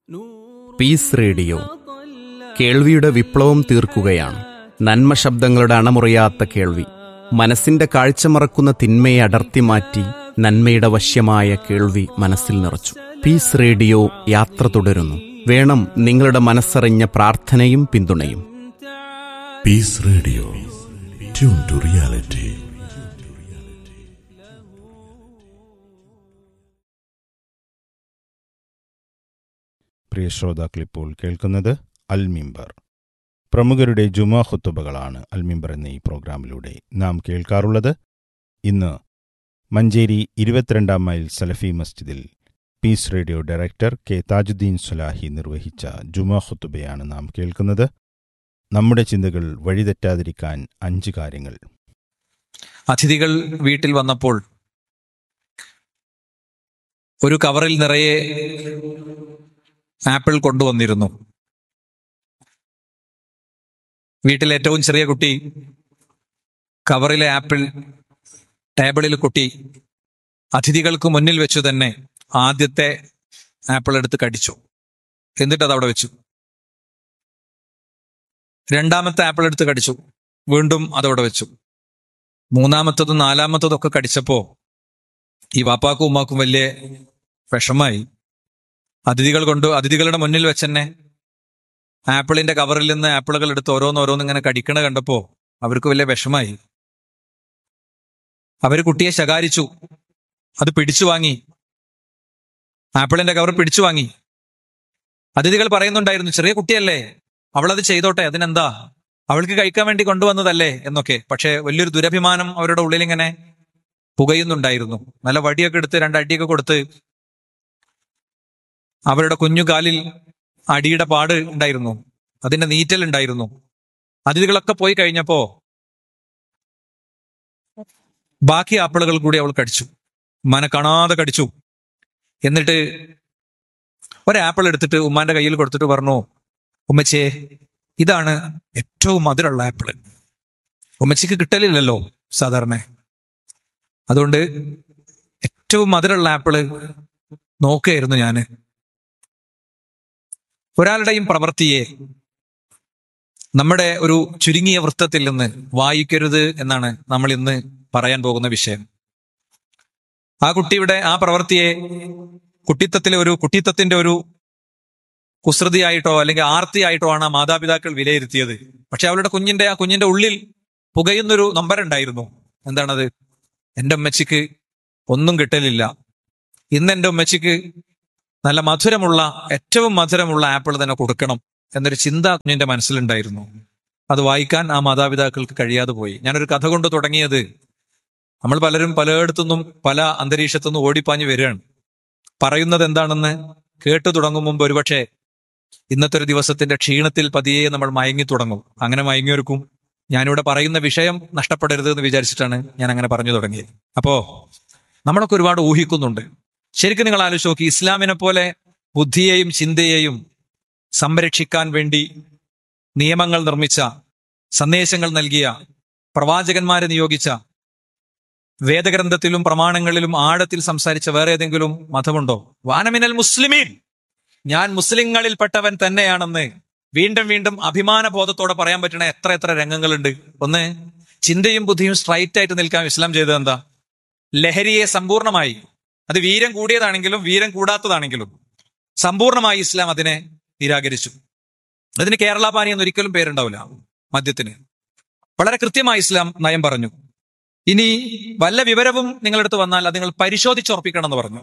Piece radio കേൾവിയുടെ വിപ്ലവം തീർക്കുകയാണ് നന്മ ശബ്ദങ്ങളുടെ അണമുറിയാത്ത കേൾവി മനസ്സിന്റെ കാഴ്ച മറക്കുന്ന തിന്മയെ അടർത്തി മാറ്റി നന്മയുടെ വശ്യമായ കേൾവി മനസ്സിൽ നിറച്ചു പീസ് റേഡിയോ യാത്ര തുടരുന്നു വേണം നിങ്ങളുടെ മനസ്സറിഞ്ഞ പ്രാർത്ഥനയും പിന്തുണയും peace radio tune to reality പ്രിയ ശ്രോതാക്കളിപ്പോൾ കേൾക്കുന്നത് അൽ മിമ്പർ പ്രമുഖരുടെ ജുമാ ഖുത്തുബകളാണ് അൽ മിമ്പർ എന്ന ഈ പ്രോഗ്രാമിലൂടെ നാം കേൾക്കാറുള്ളത് ഇന്ന് മഞ്ചേരി ഇരുപത്തിരണ്ടാം മൈൽ സലഫി മസ്ജിദിൽ peace radio director K Thajudheen Sulahi നിർവഹിച്ച ജുമാ ഖുത്തുബയാണ് നാം കേൾക്കുന്നത് നമ്മുടെ ചിന്തകൾ വഴിതെറ്റാതിരിക്കാൻ അഞ്ച് കാര്യങ്ങൾ അതിഥികൾ വീട്ടിൽ വന്നപ്പോൾ ഒരു കവറിൽ നിറയെ ആപ്പിൾ കൊണ്ടുവന്നിരുന്നു വീട്ടിലെ ഏറ്റവും ചെറിയ കുട്ടി കവറിലെ ആപ്പിൾ ടേബിളിൽ കൊട്ടി അതിഥികൾക്ക് മുന്നിൽ വെച്ചു തന്നെ ആദ്യത്തെ ആപ്പിൾ എടുത്ത് കടിച്ചു എന്നിട്ട് അത് അവിടെ വെച്ചു രണ്ടാമത്തെ ആപ്പിൾ എടുത്ത് കടിച്ചു വീണ്ടും അതവിടെ വെച്ചു മൂന്നാമത്തതും നാലാമത്തതും ഒക്കെ കടിച്ചപ്പോ ഈ വാപ്പാക്കും ഉമ്മാക്കും വലിയ വിഷമായി അതിഥികൾ കൊണ്ട് അതിഥികളുടെ മുന്നിൽ വെച്ച് തന്നെ ആപ്പിളിന്റെ കവറിൽ നിന്ന് ആപ്പിളുകൾ എടുത്ത് ഓരോന്നോരോന്ന് ഇങ്ങനെ കടിക്കണ കണ്ടപ്പോ അവർക്ക് വലിയ വിഷമായി അവര് കുട്ടിയെ ശകാരിച്ചു അത് പിടിച്ചു വാങ്ങി ആപ്പിളിന്റെ കവർ പിടിച്ചു വാങ്ങി അതിഥികൾ പറയുന്നുണ്ടായിരുന്നു ചെറിയ കുട്ടിയല്ലേ അവളത് ചെയ്തോട്ടെ അതിനെന്താ അവൾക്ക് കഴിക്കാൻ വേണ്ടി കൊണ്ടുവന്നതല്ലേ എന്നൊക്കെ പക്ഷെ വലിയൊരു ദുരഭിമാനം അവരുടെ ഉള്ളിൽ ഇങ്ങനെ പുകയുന്നുണ്ടായിരുന്നു നല്ല വടിയൊക്കെ എടുത്ത് രണ്ട് അടിയൊക്കെ കൊടുത്ത് അവരുടെ കുഞ്ഞു കാലിൽ അടിയുടെ പാട് ഉണ്ടായിരുന്നു അതിന്റെ നീറ്റൽ ഉണ്ടായിരുന്നു അതിഥികളൊക്കെ പോയി കഴിഞ്ഞപ്പോ ബാക്കി ആപ്പിളുകൾ കൂടി അവൾ കടിച്ചു ഉമ്മാനെ കാണാതെ കടിച്ചു എന്നിട്ട് ഒരാപ്പിൾ എടുത്തിട്ട് ഉമ്മാന്റെ കയ്യിൽ കൊടുത്തിട്ട് പറഞ്ഞു ഉമ്മച്ചേ ഇതാണ് ഏറ്റവും മധുരമുള്ള ആപ്പിള് ഉമ്മച്ചിക്ക് കിട്ടലില്ലല്ലോ സാധാരണ അതുകൊണ്ട് ഏറ്റവും മധുരമുള്ള ആപ്പിള് നോക്കുകയായിരുന്നു ഞാന് ഒരാളുടെയും പ്രവൃത്തിയെ നമ്മുടെ ഒരു ചുരുങ്ങിയ വൃത്തത്തിൽ നിന്ന് വായിക്കരുത് എന്നാണ് നമ്മൾ ഇന്ന് പറയാൻ പോകുന്ന വിഷയം ആ കുട്ടിയുടെ ആ പ്രവൃത്തിയെ കുട്ടിത്തത്തിലെ ഒരു കുട്ടിത്തത്തിന്റെ ഒരു കുസൃതിയായിട്ടോ അല്ലെങ്കിൽ ആർത്തിയായിട്ടോ ആണ് ആ മാതാപിതാക്കൾ വിലയിരുത്തിയത് പക്ഷെ അവളുടെ കുഞ്ഞിന്റെ ആ കുഞ്ഞിന്റെ ഉള്ളിൽ പുകയുന്നൊരു നമ്പരുണ്ടായിരുന്നു എന്താണത് എന്റെ ഉമ്മച്ചിക്ക് ഒന്നും കിട്ടലില്ല ഇന്ന് എന്റെ ഉമ്മച്ചിക്ക് നല്ല മധുരമുള്ള ഏറ്റവും മധുരമുള്ള ആപ്പിൾ തന്നെ കൊടുക്കണം എന്നൊരു ചിന്ത കുഞ്ഞിന്റെ മനസ്സിലുണ്ടായിരുന്നു അത് വായിക്കാൻ ആ മാതാപിതാക്കൾക്ക് കഴിയാതെ പോയി ഞാനൊരു കഥ കൊണ്ട് തുടങ്ങിയത് നമ്മൾ പലരും പലയിടത്തുനിന്നും പല അന്തരീക്ഷത്തുനിന്നും ഓടിപ്പാഞ്ഞു വരികയാണ് പറയുന്നത് എന്താണെന്ന് കേട്ടു തുടങ്ങും മുമ്പ് ഒരുപക്ഷെ ഇന്നത്തെ ഒരു ദിവസത്തിന്റെ ക്ഷീണത്തിൽ പതിയെ നമ്മൾ മയങ്ങി തുടങ്ങും അങ്ങനെ മയങ്ങിയൊരുക്കും ഞാനിവിടെ പറയുന്ന വിഷയം നഷ്ടപ്പെടരുത് എന്ന് വിചാരിച്ചിട്ടാണ് ഞാൻ അങ്ങനെ പറഞ്ഞു തുടങ്ങിയത് അപ്പോ നമ്മളൊക്കെ ഒരുപാട് ഊഹിക്കുന്നുണ്ട് ശരിക്കും നിങ്ങൾ ആലോചിച്ച് നോക്കി ഇസ്ലാമിനെ പോലെ ബുദ്ധിയെയും ചിന്തയെയും സംരക്ഷിക്കാൻ വേണ്ടി നിയമങ്ങൾ നിർമ്മിച്ച സന്ദേശങ്ങൾ നൽകിയ പ്രവാചകന്മാരെ നിയോഗിച്ച വേദഗ്രന്ഥത്തിലും പ്രമാണങ്ങളിലും ആഴത്തിൽ സംസാരിച്ച വേറെ ഏതെങ്കിലും മതമുണ്ടോ വാനമിനൽ മുസ്ലിമീൻ ഞാൻ മുസ്ലിങ്ങളിൽപ്പെട്ടവൻ തന്നെയാണെന്ന് വീണ്ടും വീണ്ടും അഭിമാന ബോധത്തോടെ പറയാൻ പറ്റുന്ന എത്ര എത്ര രംഗങ്ങളുണ്ട് ഒന്ന് ചിന്തയും ബുദ്ധിയും സ്ട്രൈറ്റ് ആയിട്ട് നിൽക്കാൻ ഇസ്ലാം ചെയ്തത് എന്താ ലഹരിയെ സമ്പൂർണമായി അത് വീരം കൂടിയതാണെങ്കിലും വീരം കൂടാത്തതാണെങ്കിലും സമ്പൂർണമായി ഇസ്ലാം അതിനെ നിരാകരിച്ചു അതിന് കേരള പാനി എന്ന് ഒരിക്കലും പേരുണ്ടാവില്ല മദ്യത്തിന് വളരെ കൃത്യമായി ഇസ്ലാം നയം പറഞ്ഞു ഇനി വല്ല വിവരവും നിങ്ങളടുത്ത് വന്നാൽ അത് നിങ്ങൾ പരിശോധിച്ചുറപ്പിക്കണം എന്ന് പറഞ്ഞു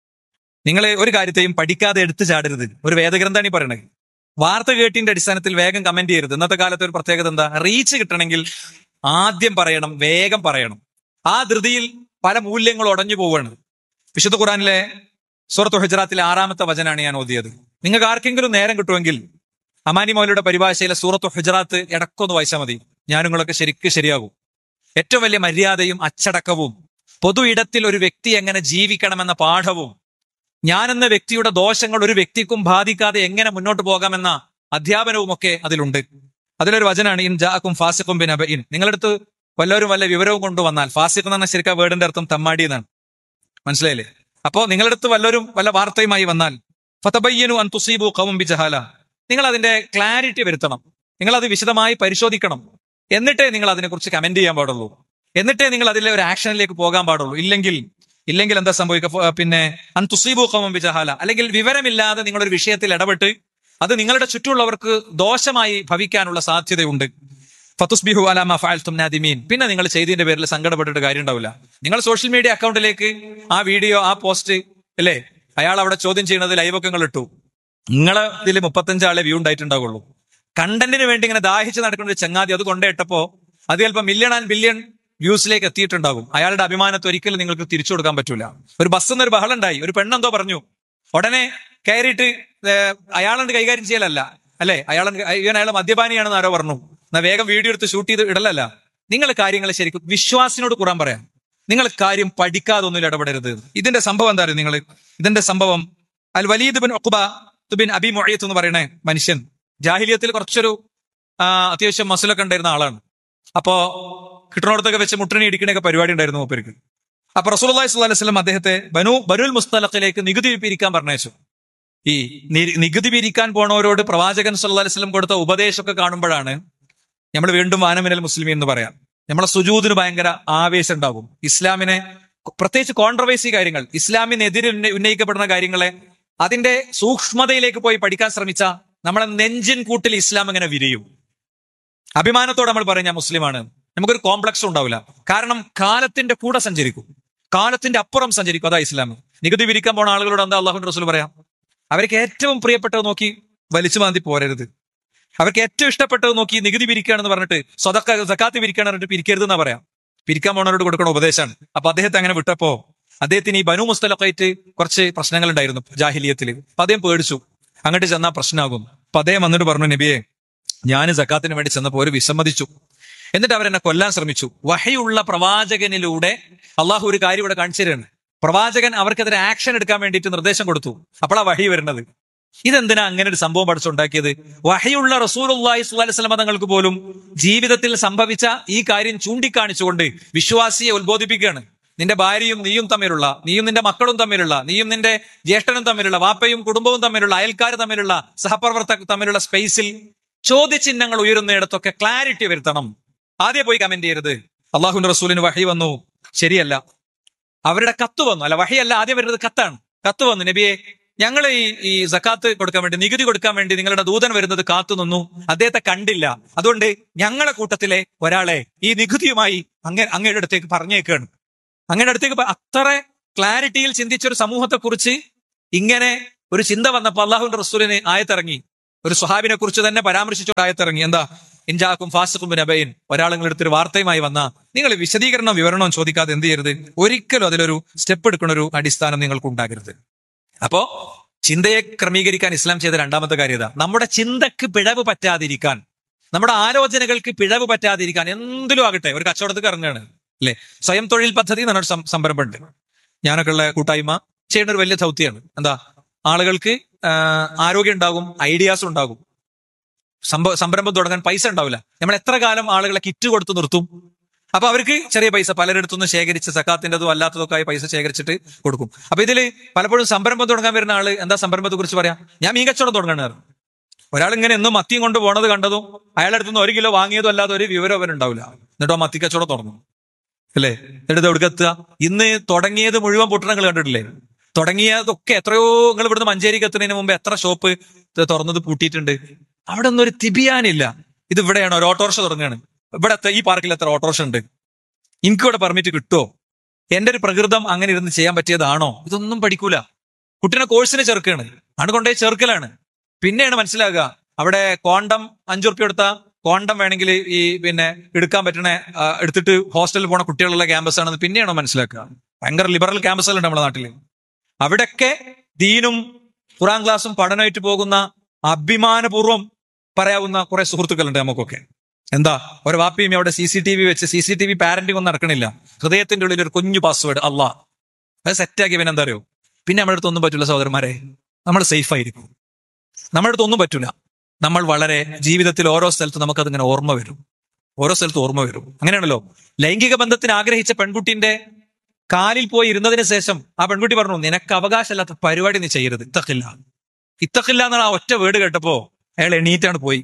നിങ്ങൾ ഒരു കാര്യത്തെയും പഠിക്കാതെ എടുത്തു ചാടരുത് ഒരു വേദഗ്രന്ഥാണ് ഈ പറയണത് വാർത്ത കേട്ടിന്റെ അടിസ്ഥാനത്തിൽ വേഗം കമന്റ് ചെയ്യരുത് ഇന്നത്തെ കാലത്ത് ഒരു പ്രത്യേകത എന്താ റീച്ച് കിട്ടണമെങ്കിൽ ആദ്യം പറയണം വേഗം പറയണം ആ ധൃതിയിൽ പല മൂല്യങ്ങൾ ഉടഞ്ഞു പോവുകയാണ് വിശുദ്ധ ഖുറാനിലെ സൂറത്ത് ഹുജറാത്തിലെ ആറാമത്തെ വചനാണ് ഞാൻ ഓതിയത് നിങ്ങൾക്ക് ആർക്കെങ്കിലും നേരം കിട്ടുമെങ്കിൽ അമാനി മൗലിയുടെ പരിഭാഷയിലെ സൂറത്ത് ഹുജറാത്ത് ഇടക്കൊന്ന് വായിച്ചാൽ മതി ഞാനും നിങ്ങളൊക്കെ ശരിക്ക് ശരിയാകും ഏറ്റവും വലിയ മര്യാദയും അച്ചടക്കവും പൊതു ഇടത്തിൽ ഒരു വ്യക്തി എങ്ങനെ ജീവിക്കണമെന്ന പാഠവും ഞാനെന്ന വ്യക്തിയുടെ ദോഷങ്ങൾ ഒരു വ്യക്തിക്കും ബാധിക്കാതെ എങ്ങനെ മുന്നോട്ട് പോകാമെന്ന അധ്യാപനവും ഒക്കെ അതിലുണ്ട് അതിലൊരു വചനാണ് ഇൻ ജാക്കും ഫാസിഖും ബിൻ അബയിൻ നിങ്ങളടുത്ത് വല്ലവരും വല്ല വിവരവും കൊണ്ടുവന്നാൽ ഫാസിഖ് എന്ന് പറഞ്ഞാൽ ശരിക്കും വേർഡിന്റെ അർത്ഥം തമ്മാടി എന്നാണ് മനസ്സിലായില്ലേ അപ്പോ നിങ്ങളടുത്ത് വല്ലവരും വല്ല വാർത്തയുമായി വന്നാൽ ഫതബയ്യനു അൻ തുസീബു ഖൗം ബിജഹാല നിങ്ങൾ അതിന്റെ ക്ലാരിറ്റി വരുത്തണം നിങ്ങൾ അത് വിശദമായി പരിശോധിക്കണം എന്നിട്ടേ നിങ്ങൾ അതിനെക്കുറിച്ച് കമന്റ് ചെയ്യാൻ പാടുള്ളൂ എന്നിട്ടേ നിങ്ങൾ അതിലെ ഒരു ആക്ഷനിലേക്ക് പോകാൻ പാടുള്ളൂ ഇല്ലെങ്കിൽ ഇല്ലെങ്കിൽ എന്താ സംഭവിക്കുക ഫ- പിന്നെ അൻ തുസീബു ഖൗം ബിജഹാല അല്ലെങ്കിൽ വിവരമില്ലാതെ നിങ്ങളൊരു വിഷയത്തിൽ ഇടപെട്ട് അത് നിങ്ങളുടെ ചുറ്റുമുള്ളവർക്ക് ദോഷമായി ഭവിക്കാനുള്ള സാധ്യതയുണ്ട് ഫത്തുസ്ബിഹു അലാമ ഫാൽത്തും നാദിമീൻ പിന്നെ നിങ്ങൾ ചെയ്തതിന്റെ പേരിൽ സങ്കടപ്പെട്ടിട്ട് കാര്യം ഉണ്ടാവില്ല നിങ്ങൾ സോഷ്യൽ മീഡിയ അക്കൗണ്ടിലേക്ക് ആ വീഡിയോ ആ പോസ്റ്റ് അല്ലേ അയാൾ അവിടെ ചോദ്യം ചെയ്യുന്നത് ലൈവൊക്കെ നിങ്ങൾ ഇട്ടു നിങ്ങളെ ഇതിൽ മുപ്പത്തഞ്ച് ആളെ വ്യൂ ഉണ്ടായിട്ടുണ്ടാവുള്ളൂ കണ്ടന്റിന് വേണ്ടി ഇങ്ങനെ ദാഹിച്ച് നടക്കുന്ന ഒരു ചങ്ങാതി അത് കൊണ്ടേട്ടപ്പോ അത് ചിലപ്പോൾ മില്യൺ ആൻഡ് ബില്യൺ വ്യൂസിലേക്ക് എത്തിയിട്ടുണ്ടാകും അയാളുടെ അഭിമാനത്തെ ഒരിക്കലും നിങ്ങൾക്ക് തിരിച്ചു കൊടുക്കാൻ പറ്റൂല ഒരു ബസ്സിൽ നിന്ന് ഒരു ബഹളം ഉണ്ടായി ഒരു പെണ്ണെന്തോ പറഞ്ഞു ഉടനെ കയറിയിട്ട് ഏർ, അയാളുടെ കൈകാര്യം ചെയ്യലല്ല അല്ലെ അയാൾ ഇവൻ അയാൾ മദ്യപാനിയാണെന്ന് ആരോ പറഞ്ഞു എന്നാ വേഗം വീഡിയോ എടുത്ത് ഷൂട്ട് ചെയ്ത് ഇടലല്ല നിങ്ങൾ കാര്യങ്ങൾ ശരിക്കും വിശ്വാസിനോട് കൂറാൻ പറയാം നിങ്ങൾ കാര്യം പഠിക്കാതെ ഒന്നും ഇടപെടരുത് ഇതിന്റെ സംഭവം എന്താ നിങ്ങൾ ഇതിന്റെ സംഭവം Al Walid bin Uqba bin Abi Muayt എന്ന് പറയുന്ന മനുഷ്യൻ ജാഹിലിയത്തിൽ കുറച്ചൊരു ആ, അത്യാവശ്യം മസിലൊക്കെ ഉണ്ടായിരുന്ന ആളാണ് അപ്പോ കിട്ടണോടത്തൊക്കെ വെച്ച് മുട്ടണി ഇടിക്കണൊക്കെ പരിപാടി ഉണ്ടായിരുന്നു മൂപ്പർക്ക് അപ്പൊ റസൂലി സ്വല്ലി വസ്ലം അദ്ദേഹത്തെ ബനു ബനുൽ മുസ്തലഖിലേക്ക് നികുതി പിരിക്കാൻ പറഞ്ഞയച്ചു ഈ നി- നികുതി പിരിക്കാൻ പോണവരോട് പ്രവാചകൻ സല്ലല്ലാഹു അലൈഹി വസല്ലം കൊടുത്ത ഉപദേശമൊക്കെ കാണുമ്പോഴാണ് നമ്മൾ വീണ്ടും വാനമിനൽ മുസ്ലിമീൻ എന്ന് പറയാം നമ്മളെ സുജൂദിന് ഭയങ്കര ആവേശം ഉണ്ടാകും ഇസ്ലാമിനെ പ്രത്യേകിച്ച് കോൺട്രവേഴ്സി കാര്യങ്ങൾ ഇസ്ലാമിനെതിരെ ഉന്ന- ഉന്നയിക്കപ്പെടുന്ന കാര്യങ്ങളെ അതിന്റെ സൂക്ഷ്മതയിലേക്ക് പോയി പഠിക്കാൻ ശ്രമിച്ച നമ്മളെ നെഞ്ചിൻ കൂട്ടിൽ ഇസ്ലാം ഇങ്ങനെ വിരിയും അഭിമാനത്തോടെ നമ്മൾ പറയും ഞാൻ മുസ്ലിമാണ് നമുക്കൊരു കോംപ്ലക്സും ഉണ്ടാവില്ല കാരണം കാലത്തിന്റെ കൂടെ സഞ്ചരിക്കും കാലത്തിന്റെ അപ്പുറം സഞ്ചരിക്കും അതാ ഇസ്ലാം നികുതി വിരിക്കാൻ പോണ ആളുകളോട് എന്താ അള്ളാഹു റസൂൽ പറയാം അവർക്ക് ഏറ്റവും പ്രിയപ്പെട്ടത് നോക്കി വലിച്ചു മാന്തി പോരരുത് അവർക്ക് ഏറ്റവും ഇഷ്ടപ്പെട്ടത് നോക്കി നികുതി പിരിക്കുകയാണെന്ന് പറഞ്ഞിട്ട് സ്വതക്ക സക്കാത്ത് പിരിക്കുകയാണ് പറഞ്ഞിട്ട് പിരിക്കരുത് എന്നാ പറയാം പിരിക്കാൻ പോണവരോട് കൊടുക്കണ ഉപദേശമാണ് അപ്പൊ അദ്ദേഹത്തെ അങ്ങനെ വിട്ടപ്പോ അദ്ദേഹത്തിന് ഈ ബനു മുസ്തലക്കായിട്ട് കുറച്ച് പ്രശ്നങ്ങൾ ഉണ്ടായിരുന്നു ജാഹിലിയത്തിൽ അപ്പൊ അദ്ദേഹം പേടിച്ചു അങ്ങോട്ട് ചെന്നാ പ്രശ്നമാകും അപ്പൊ അദ്ദേഹം വന്നിട്ട് പറഞ്ഞു നബിയെ ഞാൻ സക്കാത്തിന് വേണ്ടി ചെന്നപ്പോൾ ഒരു വിസമ്മതിച്ചു എന്നിട്ട് അവരെന്നെ കൊല്ലാൻ ശ്രമിച്ചു വഹയുള്ള പ്രവാചകനിലൂടെ അള്ളാഹു ഒരു കാര്യം ഇവിടെ കാണിച്ചു തരാണ് പ്രവാചകൻ അവർക്കെതിരെ ആക്ഷൻ എടുക്കാൻ വേണ്ടിയിട്ട് നിർദ്ദേശം കൊടുത്തു അപ്പോഴാ വഹി വരുന്നത് ഇതെന്തിനാ അങ്ങനെ ഒരു സംഭവം പഠിച്ചുണ്ടാക്കിയത് വഹയുള്ള റസൂലുള്ളാഹി സ്വല്ലല്ലാഹി അലൈഹി വസല്ലം തങ്ങൾക്ക് പോലും ജീവിതത്തിൽ സംഭവിച്ച ഈ കാര്യം ചൂണ്ടിക്കാണിച്ചുകൊണ്ട് വിശ്വാസിയെ ഉത്ബോധിപ്പിക്കുകയാണ് നിന്റെ ഭാര്യയും നീയും തമ്മിലുള്ള നീയും നിന്റെ മക്കളും തമ്മിലുള്ള നീയും നിന്റെ ജ്യേഷ്ഠനും തമ്മിലുള്ള വാപ്പയും കുടുംബവും തമ്മിലുള്ള അയൽക്കാർ തമ്മിലുള്ള സഹപ്രവർത്തകർ തമ്മിലുള്ള സ്പേസിൽ ചോദ്യചിഹ്നങ്ങൾ ഉയരുന്നിടത്തൊക്കെ ക്ലാരിറ്റി വരുത്തണം ആദ്യം പോയി കമന്റ് ചെയ്യരുത് അള്ളാഹുന്റെ റസൂലിന് വഹി വന്നു ശരിയല്ല അവരുടെ കത്ത് വന്നു അല്ല വഹിയല്ല ആദ്യം വരുന്നത് കത്താണ് കത്ത് വന്നു നബിയെ ഞങ്ങൾ ഈ ഈ സക്കാത്ത് കൊടുക്കാൻ വേണ്ടി നികുതി കൊടുക്കാൻ വേണ്ടി നിങ്ങളുടെ ദൂതൻ വരുന്നത് കാത്തു നിന്നു അദ്ദേഹത്തെ കണ്ടില്ല അതുകൊണ്ട് ഞങ്ങളെ കൂട്ടത്തിലെ ഒരാളെ ഈ നികുതിയുമായി അങ്ങ അങ്ങയുടെ അടുത്തേക്ക് പറഞ്ഞേക്കാണ് അങ്ങയുടെ അടുത്തേക്ക് പ- അത്ര ക്ലാരിറ്റിയിൽ ചിന്തിച്ച ഒരു സമൂഹത്തെ കുറിച്ച് ഇങ്ങനെ ഒരു ചിന്ത വന്നപ്പോൾ അള്ളാഹുന്റെ റസൂലിന് ആയത്തിറങ്ങി ഒരു സ്വഹാബിനെ കുറിച്ച് തന്നെ പരാമർശിച്ചോണ്ട് ആയത്തിറങ്ങി എന്താ ഇൻജാക്കും ഫാസിഖും നബൈൻ ഒരാൾ നിങ്ങളെടുത്തൊരു വാർത്തയുമായി വന്ന നിങ്ങൾ വിശദീകരണവും വിവരണവും ചോദിക്കാതെ എന്ത് ചെയ്യരുത് ഒരിക്കലും അതിലൊരു സ്റ്റെപ്പ് എടുക്കുന്ന ഒരു അടിസ്ഥാനം നിങ്ങൾക്ക് ഉണ്ടാകരുത് അപ്പോ ചിന്തയെ ക്രമീകരിക്കാൻ ഇസ്ലാം ചെയ്ത രണ്ടാമത്തെ കാര്യത നമ്മുടെ ചിന്തക്ക് പിഴവ് പറ്റാതിരിക്കാൻ നമ്മുടെ ആലോചനകൾക്ക് പിഴവ് പറ്റാതിരിക്കാൻ എന്തിലും ആകട്ടെ ഒരു കച്ചവടത്തിൽ ഇറങ്ങുകയാണ് അല്ലെ സ്വയം തൊഴിൽ പദ്ധതി എന്ന് പറഞ്ഞൊരു സം- സംരംഭമുണ്ട് ഞാനൊക്കെ ഉള്ള കൂട്ടായ്മ ചെയ്യുന്ന ഒരു വലിയ ദൗത്യമാണ് എന്താ ആളുകൾക്ക് ആ, ആരോഗ്യം ഉണ്ടാകും ഐഡിയാസ് ഉണ്ടാകും സംഭവ സംരംഭം തുടങ്ങാൻ പൈസ ഉണ്ടാവില്ല നമ്മൾ എത്ര കാലം ആളുകളെ കിറ്റ് കൊടുത്ത് നിർത്തും അപ്പൊ അവർക്ക് ചെറിയ പൈസ പലരിടത്തുനിന്ന് ശേഖരിച്ച് സക്കാത്തിൻ്റെതും അല്ലാത്തതൊക്കെ ആയി പൈസ ശേഖരിച്ചിട്ട് കൊടുക്കും അപ്പൊ ഇതിൽ പലപ്പോഴും സംരംഭം തുടങ്ങാൻ വരുന്ന ആള് എന്താ സംരംഭത്തെ കുറിച്ച് പറയാം ഞാൻ മീൻ കച്ചവടം തുടങ്ങണ ഒരാൾ ഇങ്ങനെ എന്നും മത്തിയും കൊണ്ട് പോണത് കണ്ടതും അയാളുടെ അടുത്ത് നിന്ന് ഒരു കിലോ വാങ്ങിയതും അല്ലാതെ ഒരു വിവരം അവനുണ്ടാവില്ല എന്നിട്ടോ ആ മത്തി കച്ചവടം തുടങ്ങും അല്ലേ എന്നിട്ട് ഇത് എവിടേക്ക് എത്തുക ഇന്ന് തുടങ്ങിയത് മുഴുവൻ പൊട്ടണങ്ങൾ കണ്ടിട്ടില്ലേ തുടങ്ങിയതൊക്കെ എത്രയോ നിങ്ങൾ ഇവിടുന്ന് മഞ്ചേരിക്ക് എത്തുന്നതിന് മുമ്പ് എത്ര ഷോപ്പ് ഇത് തുറന്നത് പൂട്ടിയിട്ടുണ്ട് അവിടെ ഒന്നും ഒരു തിബിയാനില്ല ഇത് ഇവിടെയാണ് ഒരു ഓട്ടോറിക്ഷ തുടങ്ങുകയാണ് ഇവിടെ എത്ര- ഈ പാർക്കിൽ എത്ര ഓട്ടോറിക്ഷ ഉണ്ട് എനിക്ക് ഇവിടെ പെർമിറ്റ് കിട്ടുമോ എന്റെ ഒരു പ്രകൃതം അങ്ങനെ ഇരുന്ന് ചെയ്യാൻ പറ്റിയതാണോ ഇതൊന്നും പഠിക്കൂല കുട്ടീനെ കോഴ്സിന് ചേർക്കുകയാണ് ആണ് കൊണ്ടേ ചേർക്കലാണ് പിന്നെയാണ് മനസ്സിലാകുക അവിടെ കോണ്ടം അഞ്ചു റുപ്യ എടുത്ത കോണ്ടം വേണമെങ്കിൽ ഈ പിന്നെ എടുക്കാൻ പറ്റണ ആ, എടുത്തിട്ട് ഹോസ്റ്റലിൽ പോണ കുട്ടികളുള്ള ക്യാമ്പസ് ആണെന്ന് പിന്നെയാണോ മനസ്സിലാക്കുക ഭയങ്കര ലിബറൽ ക്യാമ്പസുകളുണ്ട് നമ്മുടെ നാട്ടില് അവിടൊക്കെ ദീനും ഖുറാൻ ക്ലാസും പഠനമായിട്ട് പോകുന്ന അഭിമാനപൂർവ്വം പറയാവുന്ന കുറെ സുഹൃത്തുക്കളുണ്ട് നമുക്കൊക്കെ എന്താ ഒരു വാപ്പിയും അവിടെ സി സി ടി വി വെച്ച് C C T V parenting ഒന്നും നടക്കണില്ല ഹൃദയത്തിന്റെ ഉള്ളിൽ ഒരു കുഞ്ഞു പാസ്വേഡ് അല്ലാ അത് സെറ്റാക്കി പിന്നെ എന്താ അറിയോ പിന്നെ നമ്മുടെ അടുത്ത് ഒന്നും പറ്റൂല സഹോദരന്മാരെ നമ്മൾ സേഫ് ആയിരിക്കും നമ്മുടെ അടുത്ത് ഒന്നും പറ്റൂല നമ്മൾ വളരെ ജീവിതത്തിൽ ഓരോ സ്ഥലത്ത് നമുക്കതിങ്ങനെ ഓർമ്മ വരും ഓരോ സ്ഥലത്ത് ഓർമ്മ വരും അങ്ങനെയാണല്ലോ ലൈംഗിക ബന്ധത്തിന് ആഗ്രഹിച്ച പെൺകുട്ടിന്റെ കാലിൽ പോയി ഇരുന്നതിന് ശേഷം ആ പെൺകുട്ടി പറഞ്ഞു നിനക്ക് അവകാശമില്ലാത്ത പരിപാടി നീ ചെയ്യരുത് ഇത്തക്കില്ല ഇത്തക്കില്ല എന്നുള്ള ആ ഒറ്റ വേർഡ് കേട്ടപ്പോ അയാൾ എണീറ്റാണ് പോയി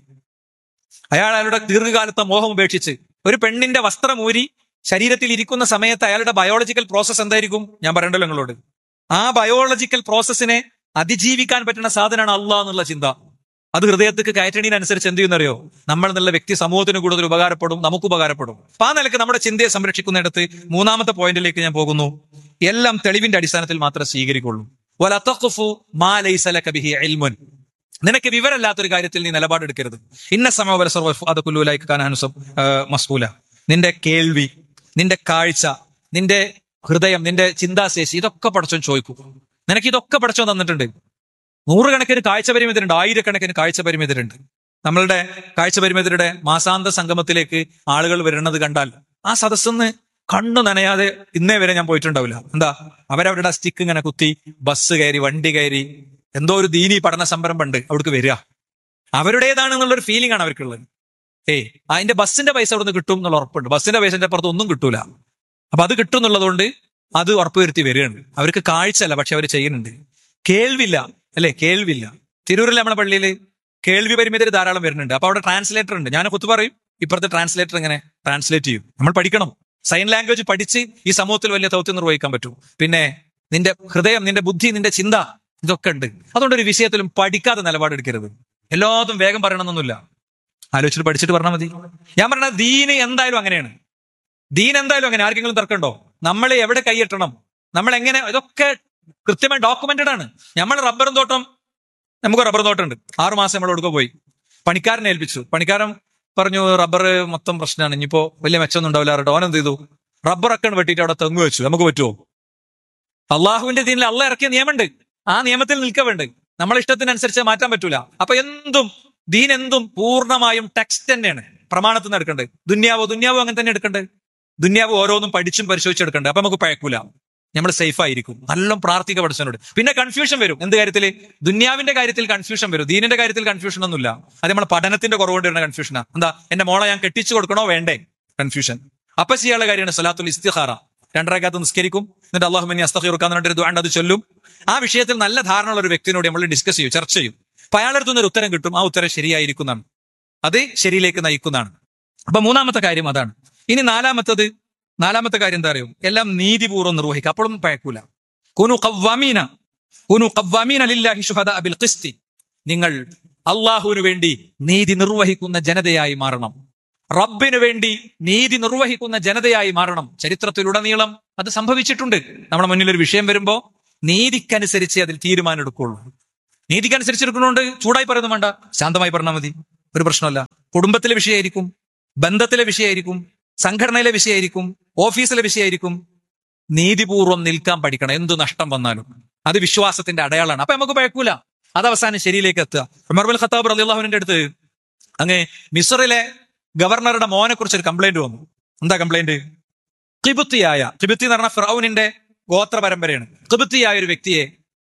അയാൾ അയാളുടെ ദീർഘകാലത്തെ മോഹം ഉപേക്ഷിച്ച് ഒരു പെണ്ണിന്റെ വസ്ത്രം ഊരി ശരീരത്തിൽ ഇരിക്കുന്ന സമയത്ത് അയാളുടെ ബയോളജിക്കൽ പ്രോസസ്സ് എന്തായിരിക്കും ഞാൻ പറയണ്ടല്ലോ നിങ്ങളോട് ആ ബയോളജിക്കൽ പ്രോസസ്സിനെ അതിജീവിക്കാൻ പറ്റുന്ന സാധനമാണ് അള്ളാഹ് എന്നുള്ള ചിന്ത അത് ഹൃദയത്തേക്ക് കയറ്റണീനനുസരിച്ച് എന്ത് ചെയ്യുന്നറിയോ നമ്മൾ എന്നുള്ള വ്യക്തി സമൂഹത്തിന് കൂടുതൽ ഉപകാരപ്പെടും നമുക്ക് ഉപകാരപ്പെടും അപ്പൊ ആ നിലക്ക് നമ്മുടെ ചിന്തയെ സംരക്ഷിക്കുന്നിടത്ത് മൂന്നാമത്തെ പോയിന്റിലേക്ക് ഞാൻ പോകുന്നു എല്ലാം തെളിവിന്റെ അടിസ്ഥാനത്തിൽ മാത്രമേ സ്വീകരിക്കുള്ളൂ വല തഖ്ഫു മാ ലൈസ ലക ബിഹി ഇൽമുൻ നിനക്ക് വിവരമില്ലാത്തൊരു കാര്യത്തിൽ നീ നിലപാടെടുക്കരുത് ഇന്ന സമയവലസർവലൈക്ക് മസ്കൂല നിന്റെ കേൾവി നിന്റെ കാഴ്ച നിന്റെ ഹൃദയം നിന്റെ ചിന്താശേഷി ഇതൊക്കെ പഠിച്ചോൻ ചോദിക്കും നിനക്ക് ഇതൊക്കെ പഠിച്ചോൻ തന്നിട്ടുണ്ട് നൂറുകണക്കിന് കാഴ്ച പരിമിതരുണ്ട് ആയിരക്കണക്കിന് കാഴ്ച പരിമിതരുണ്ട് നമ്മളുടെ കാഴ്ച പരിമിതരുടെ മാസാന്ത സംഗമത്തിലേക്ക് ആളുകൾ വരുന്നത് കണ്ടാൽ ആ സദസ്സെന്ന് കണ്ണു നനയാതെ ഇന്നേ വരെ ഞാൻ പോയിട്ടുണ്ടാവില്ല എന്താ അവരവരുടെ സ്റ്റിക്ക് ഇങ്ങനെ കുത്തി ബസ് കയറി വണ്ടി കയറി എന്തോ ഒരു ദീനി പഠന സംരംഭം ഉണ്ട് അവിടേക്ക് വരിക അവരുടേതാണെന്നുള്ളൊരു ഫീലിംഗ് ആണ് അവർക്കുള്ളത് ഏയ് അതിന്റെ ബസ്സിന്റെ പൈസ അവിടുന്ന് കിട്ടും എന്നുള്ള ഉറപ്പുണ്ട് ബസ്സിന്റെ പൈസന്റെ അപ്പുറത്ത് ഒന്നും കിട്ടൂല അപ്പൊ അത് കിട്ടും എന്നുള്ളതുകൊണ്ട് അത് ഉറപ്പുവരുത്തി വരികയാണ് അവർക്ക് കാഴ്ചയല്ല പക്ഷെ അവർ ചെയ്യുന്നുണ്ട് കേൾവില്ല അല്ലെ കേൾവില്ല തിരൂരിൽ നമ്മുടെ പള്ളിയിൽ കേൾവി പരിമിതർ ധാരാളം വരുന്നുണ്ട് അപ്പൊ അവിടെ ട്രാൻസ്ലേറ്റർ ഉണ്ട് ഞാൻ കുത്തു പറയും ഇപ്പുറത്തെ ട്രാൻസ്ലേറ്റർ ഇങ്ങനെ ട്രാൻസ്ലേറ്റ് ചെയ്യും നമ്മൾ പഠിക്കണം സൈൻ ലാംഗ്വേജ് പഠിച്ച് ഈ സമൂഹത്തിൽ വലിയ ദൗത്യം നിർവഹിക്കാൻ പറ്റും പിന്നെ നിന്റെ ഹൃദയം നിന്റെ ബുദ്ധി നിന്റെ ചിന്ത ഇതൊക്കെ ഉണ്ട് അതുകൊണ്ട് ഒരു വിഷയത്തിലും പഠിക്കാതെ നിലപാടെടുക്കരുത് എല്ലാതും വേഗം പറയണമെന്നൊന്നുമില്ല ആലോചിച്ചിട്ട് പഠിച്ചിട്ട് പറഞ്ഞാൽ മതി ഞാൻ പറഞ്ഞ ദീന് എന്തായാലും അങ്ങനെയാണ് ദീൻ എന്തായാലും അങ്ങനെ ആർക്കെങ്കിലും തർക്കമുണ്ടോ നമ്മൾ എവിടെ കൈയെട്ടണം നമ്മൾ എങ്ങനെ ഇതൊക്കെ കൃത്യമായി ഡോക്യുമെന്റഡ് ആണ് നമ്മൾ റബ്ബറും തോട്ടം നമുക്ക് റബ്ബർ തോട്ടമുണ്ട് ആറു മാസം നമ്മൾ കൊടുക്കുക പോയി പണിക്കാരനെ ഏൽപ്പിച്ചു പണിക്കാരൻ പറഞ്ഞു റബ്ബർ മൊത്തം പ്രശ്നമാണ് ഇനിയിപ്പോ വലിയ മെച്ചമൊന്നും ഉണ്ടാവില്ല കേട്ടോ ഓൻ എന്ത് ചെയ്തു റബ്ബറൊക്കെ വെട്ടിയിട്ട് അവിടെ തെങ്ങ് വെച്ചു നമുക്ക് പറ്റുമോ അള്ളാഹുവിന്റെ ദീനിൽ അള്ള ഇറക്കിയ നിയമമുണ്ട് ആ നിയമത്തിൽ നിൽക്കവേണ്ട നമ്മളെ ഇഷ്ടത്തിനനുസരിച്ച് മാറ്റാൻ പറ്റൂല അപ്പൊ എന്തും ദീൻ എന്തും പൂർണ്ണമായും ടെക്സ്റ്റ് തന്നെയാണ് പ്രമാണത്തിൽ നിന്ന് എടുക്കേണ്ടത് ദുന്യാവോ ദുന്യാവോ അങ്ങനെ തന്നെ എടുക്കേണ്ടത് ദുന്യാവ് ഓരോന്നും പഠിച്ചും പരിശോധിച്ചെടുക്കണ്ടേ അപ്പൊ നമുക്ക് പഴക്കൂല നമ്മൾ സേഫ് ആയിരിക്കും നല്ല പ്രാർത്ഥിക പഠിച്ചവനോട് പിന്നെ കൺഫ്യൂഷൻ വരും എന്ത് കാര്യത്തിൽ ദുന്യാവിന്റെ കാര്യത്തിൽ കൺഫ്യൂഷൻ വരും ദീനിന്റെ കാര്യത്തിൽ കൺഫ്യൂഷൻ ഒന്നുമില്ല അത് നമ്മളെ പഠനത്തിന്റെ കുറവുകൊണ്ട് വരുന്ന കൺഫ്യൂഷനാ എന്താ എന്റെ മോളെ ഞാൻ കെട്ടിച്ചു കൊടുക്കണോ വേണ്ടേ കൺഫ്യൂഷൻ അപ്പൊ ചെയ്യാനുള്ള കാര്യമാണ് സലാത്തുൽ ഇസ്തിഹാറ രണ്ടരക്കാത്ത് നിസ്കരിക്കും എന്നിട്ട് അള്ളാഹുമിനി അസ്തഖീർക്കാന്ന് പറഞ്ഞിട്ട് ദുആണ്ട് അത് ചൊല്ലും ആ വിഷയത്തിൽ നല്ല ധാരണയുള്ള ഒരു വ്യക്തിനോട് നമ്മൾ ഡിസ്കസ് ചെയ്യും ചർച്ച ചെയ്യും അപ്പൊ അയാളടുത്ത് നിന്ന് ഒരു ഉത്തരം കിട്ടും ആ ഉത്തരം ശരിയായിരിക്കുന്നതാണ് അത് ശരിയിലേക്ക് നയിക്കുന്നതാണ് അപ്പൊ മൂന്നാമത്തെ കാര്യം അതാണ് ഇനി നാലാമത്തത് നാലാമത്തെ കാര്യം എന്താ അറിയോ എല്ലാം നീതിപൂർവ്വം നിർവഹിക്കുക അപ്പോഴും പഴക്കൂല കുനു കവ്വാമീന കുനു കവ്വാമീന ലില്ലാഹി ശുഹദാ ബിൽ ഖിസ്തി നിങ്ങൾ അള്ളാഹുവിന് വേണ്ടി നീതി നിർവഹിക്കുന്ന ജനതയായി മാറണം റബ്ബിന് വേണ്ടി നീതി നിർവഹിക്കുന്ന ജനതയായി മാറണം ചരിത്രത്തിലുടനീളം അത് സംഭവിച്ചിട്ടുണ്ട് നമ്മുടെ മുന്നിൽ ഒരു വിഷയം വരുമ്പോ നീതിക്കനുസരിച്ച് അതിൽ തീരുമാനം എടുക്കുള്ളൂ നീതിക്കനുസരിച്ച് എടുക്കുന്നതുകൊണ്ട് ചൂടായി പറയുന്നു വേണ്ട ശാന്തമായി പറഞ്ഞാൽ മതി ഒരു പ്രശ്നമല്ല കുടുംബത്തിലെ വിഷയമായിരിക്കും ബന്ധത്തിലെ വിഷയമായിരിക്കും സംഘടനയിലെ വിഷയമായിരിക്കും ഓഫീസിലെ വിഷയമായിരിക്കും നീതിപൂർവ്വം നിൽക്കാൻ പഠിക്കണം എന്ത് നഷ്ടം വന്നാലും അത് വിശ്വാസത്തിന്റെ അടയാളാണ് അപ്പൊ നമുക്ക് പഴക്കൂല അത് അവസാനം ശരിയിലേക്ക് എത്തുക ഉമർ ബിൻ ഖത്താബ് റളിയല്ലാഹുവിന്റെ അടുത്ത് അങ്ങ് മിസറിലെ ഗവർണറുടെ മോനെ കുറിച്ച് ഒരു കംപ്ലൈന്റ് വന്നു എന്താ കംപ്ലൈന്റ് കിബുത്തിയായ കിബുത്തി എന്ന് പറഞ്ഞ ഫിറൌനിന്റെ ഗോത്ര പരമ്പരയാണ് കിബുത്തിയായ ഒരു വ്യക്തിയെ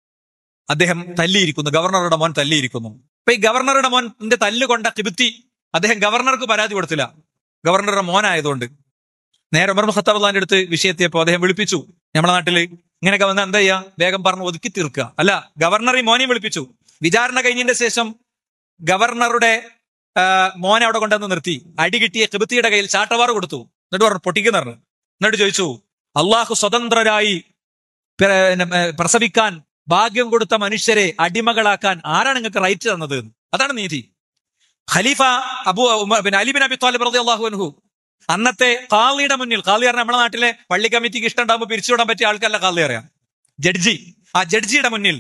അദ്ദേഹം തല്ലിയിരിക്കുന്നു ഗവർണറുടെ മോൻ തല്ലിയിരിക്കുന്നു അപ്പൊ ഈ ഗവർണറുടെ മോന്റെ തല്ല് കൊണ്ട കിബുത്തി അദ്ദേഹം ഗവർണർക്ക് പരാതി കൊടുത്തില്ല ഗവർണറുടെ മോനായതുകൊണ്ട് നേരെ ഉമർ ഖത്താബ് അള്ളാന്റെ അടുത്ത് വിഷയത്തിയപ്പോ അദ്ദേഹം വിളിപ്പിച്ചു നമ്മുടെ നാട്ടില് ഇങ്ങനെയൊക്കെ വന്നാൽ എന്താ ചെയ്യാ വേഗം പറഞ്ഞ് ഒതുക്കി തീർക്കുക അല്ല ഗവർണർ ഈ മോനെയും വിളിപ്പിച്ചു വിചാരണ കഴിഞ്ഞതിന്റെ ശേഷം ഗവർണറുടെ ആ, മോനെ അവിടെ കൊണ്ടുവന്ന് നിർത്തി അടി കിട്ടിയ കിബത്തിയുടെ കയ്യിൽ ചാട്ടവാറ് കൊടുത്തു എന്നിട്ട് പറഞ്ഞു പൊട്ടിക്കുന്ന പറഞ്ഞു എന്നിട്ട് ചോദിച്ചു അള്ളാഹു സ്വതന്ത്രരായി പ്ര- ഏ, പ്രസവിക്കാൻ ഭാഗ്യം കൊടുത്ത മനുഷ്യരെ അടിമകളാക്കാൻ ആരാണ് നിങ്ങൾക്ക് റൈറ്റ് തന്നത് എന്ന്? അതാണ് നീതി ഖലീഫ അബു ഉമ- പിന്നെ അലി ബിൻ അബി താലിബ് റളിയല്ലാഹു അള്ളാഹു അൻഹു അന്നത്തെ കാളിയുടെ മുന്നിൽ കാളി പറഞ്ഞ നമ്മുടെ നാട്ടിലെ പള്ളി കമ്മിറ്റിക്ക് ഇഷ്ടം ഉണ്ടാകുമ്പോൾ പിരിച്ചുവിടാൻ പറ്റിയ ആൾക്കല്ല കാളി അറിയാം ജഡ്ജി ആ ജഡ്ജിയുടെ മുന്നിൽ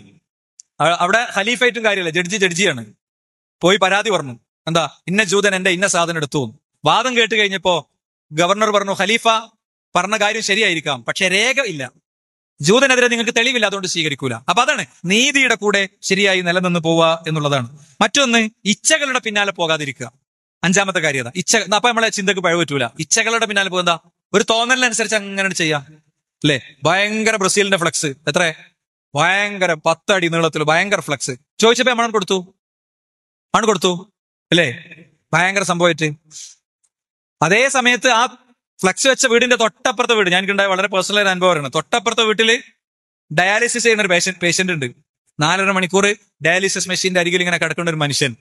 അ- അവിടെ ഖലീഫായിട്ടും കാര്യമില്ല ജഡ്ജി ജഡ്ജിയാണ് പോയി പരാതി പറഞ്ഞു എന്താ ഇന്ന ജൂതൻ എന്റെ ഇന്ന സാധനം എടുത്തു എന്ന്. വാദം കേട്ട് കഴിഞ്ഞപ്പോ ഗവർണർ പറഞ്ഞു ഖലീഫ പറഞ്ഞ കാര്യം ശരിയായിരിക്കാം പക്ഷെ രേഖ ഇല്ല ജൂതനെതിരെ നിങ്ങൾക്ക് തെളിവില്ല അതുകൊണ്ട് സ്വീകരിക്കൂല അപ്പൊ അതാണ് നീതിയുടെ കൂടെ ശരിയായി നിലനിന്ന് പോവുക എന്നുള്ളതാണ് മറ്റൊന്ന് ഇച്ഛകളുടെ പിന്നാലെ പോകാതിരിക്കുക അഞ്ചാമത്തെ കാര്യം അതാ ഇച്ഛ അപ്പൊ നമ്മളെ ചിന്തക്ക് പഴ പറ്റൂല ഇച്ഛകളുടെ പിന്നാലെ പോകുന്ന ഒരു തോന്നലിനനുസരിച്ച് അങ്ങനെ ചെയ്യാം അല്ലേ ഭയങ്കര ബ്രസീലിന്റെ ഫ്ലക്സ് എത്ര ഭയങ്കര പത്തടി നീളത്തിൽ ഭയങ്കര ഫ്ലക്സ് ചോദിച്ചപ്പോ നമ്മളാണ് കൊടുത്തു ആണ് കൊടുത്തു അല്ലേ ഭയങ്കര സംഭവമായിട്ട് അതേ സമയത്ത് ആ ഫ്ലക്സ് വെച്ച വീടിന്റെ തൊട്ടപ്പുറത്തെ വീട് ഞാനിക്കുണ്ടായ വളരെ പേഴ്സണൽ അനുഭവമാണ് തൊട്ടപ്പുറത്തെ വീട്ടില് ഡയാലിസിസ് ചെയ്യുന്ന ഒരു പേഷ്യന്റ് പേഷ്യന്റ് ഉണ്ട് നാലര മണിക്കൂർ ഡയാലിസിസ് മെഷീന്റെ അരികിൽ ഇങ്ങനെ കിടക്കുന്ന ഒരു മനുഷ്യൻ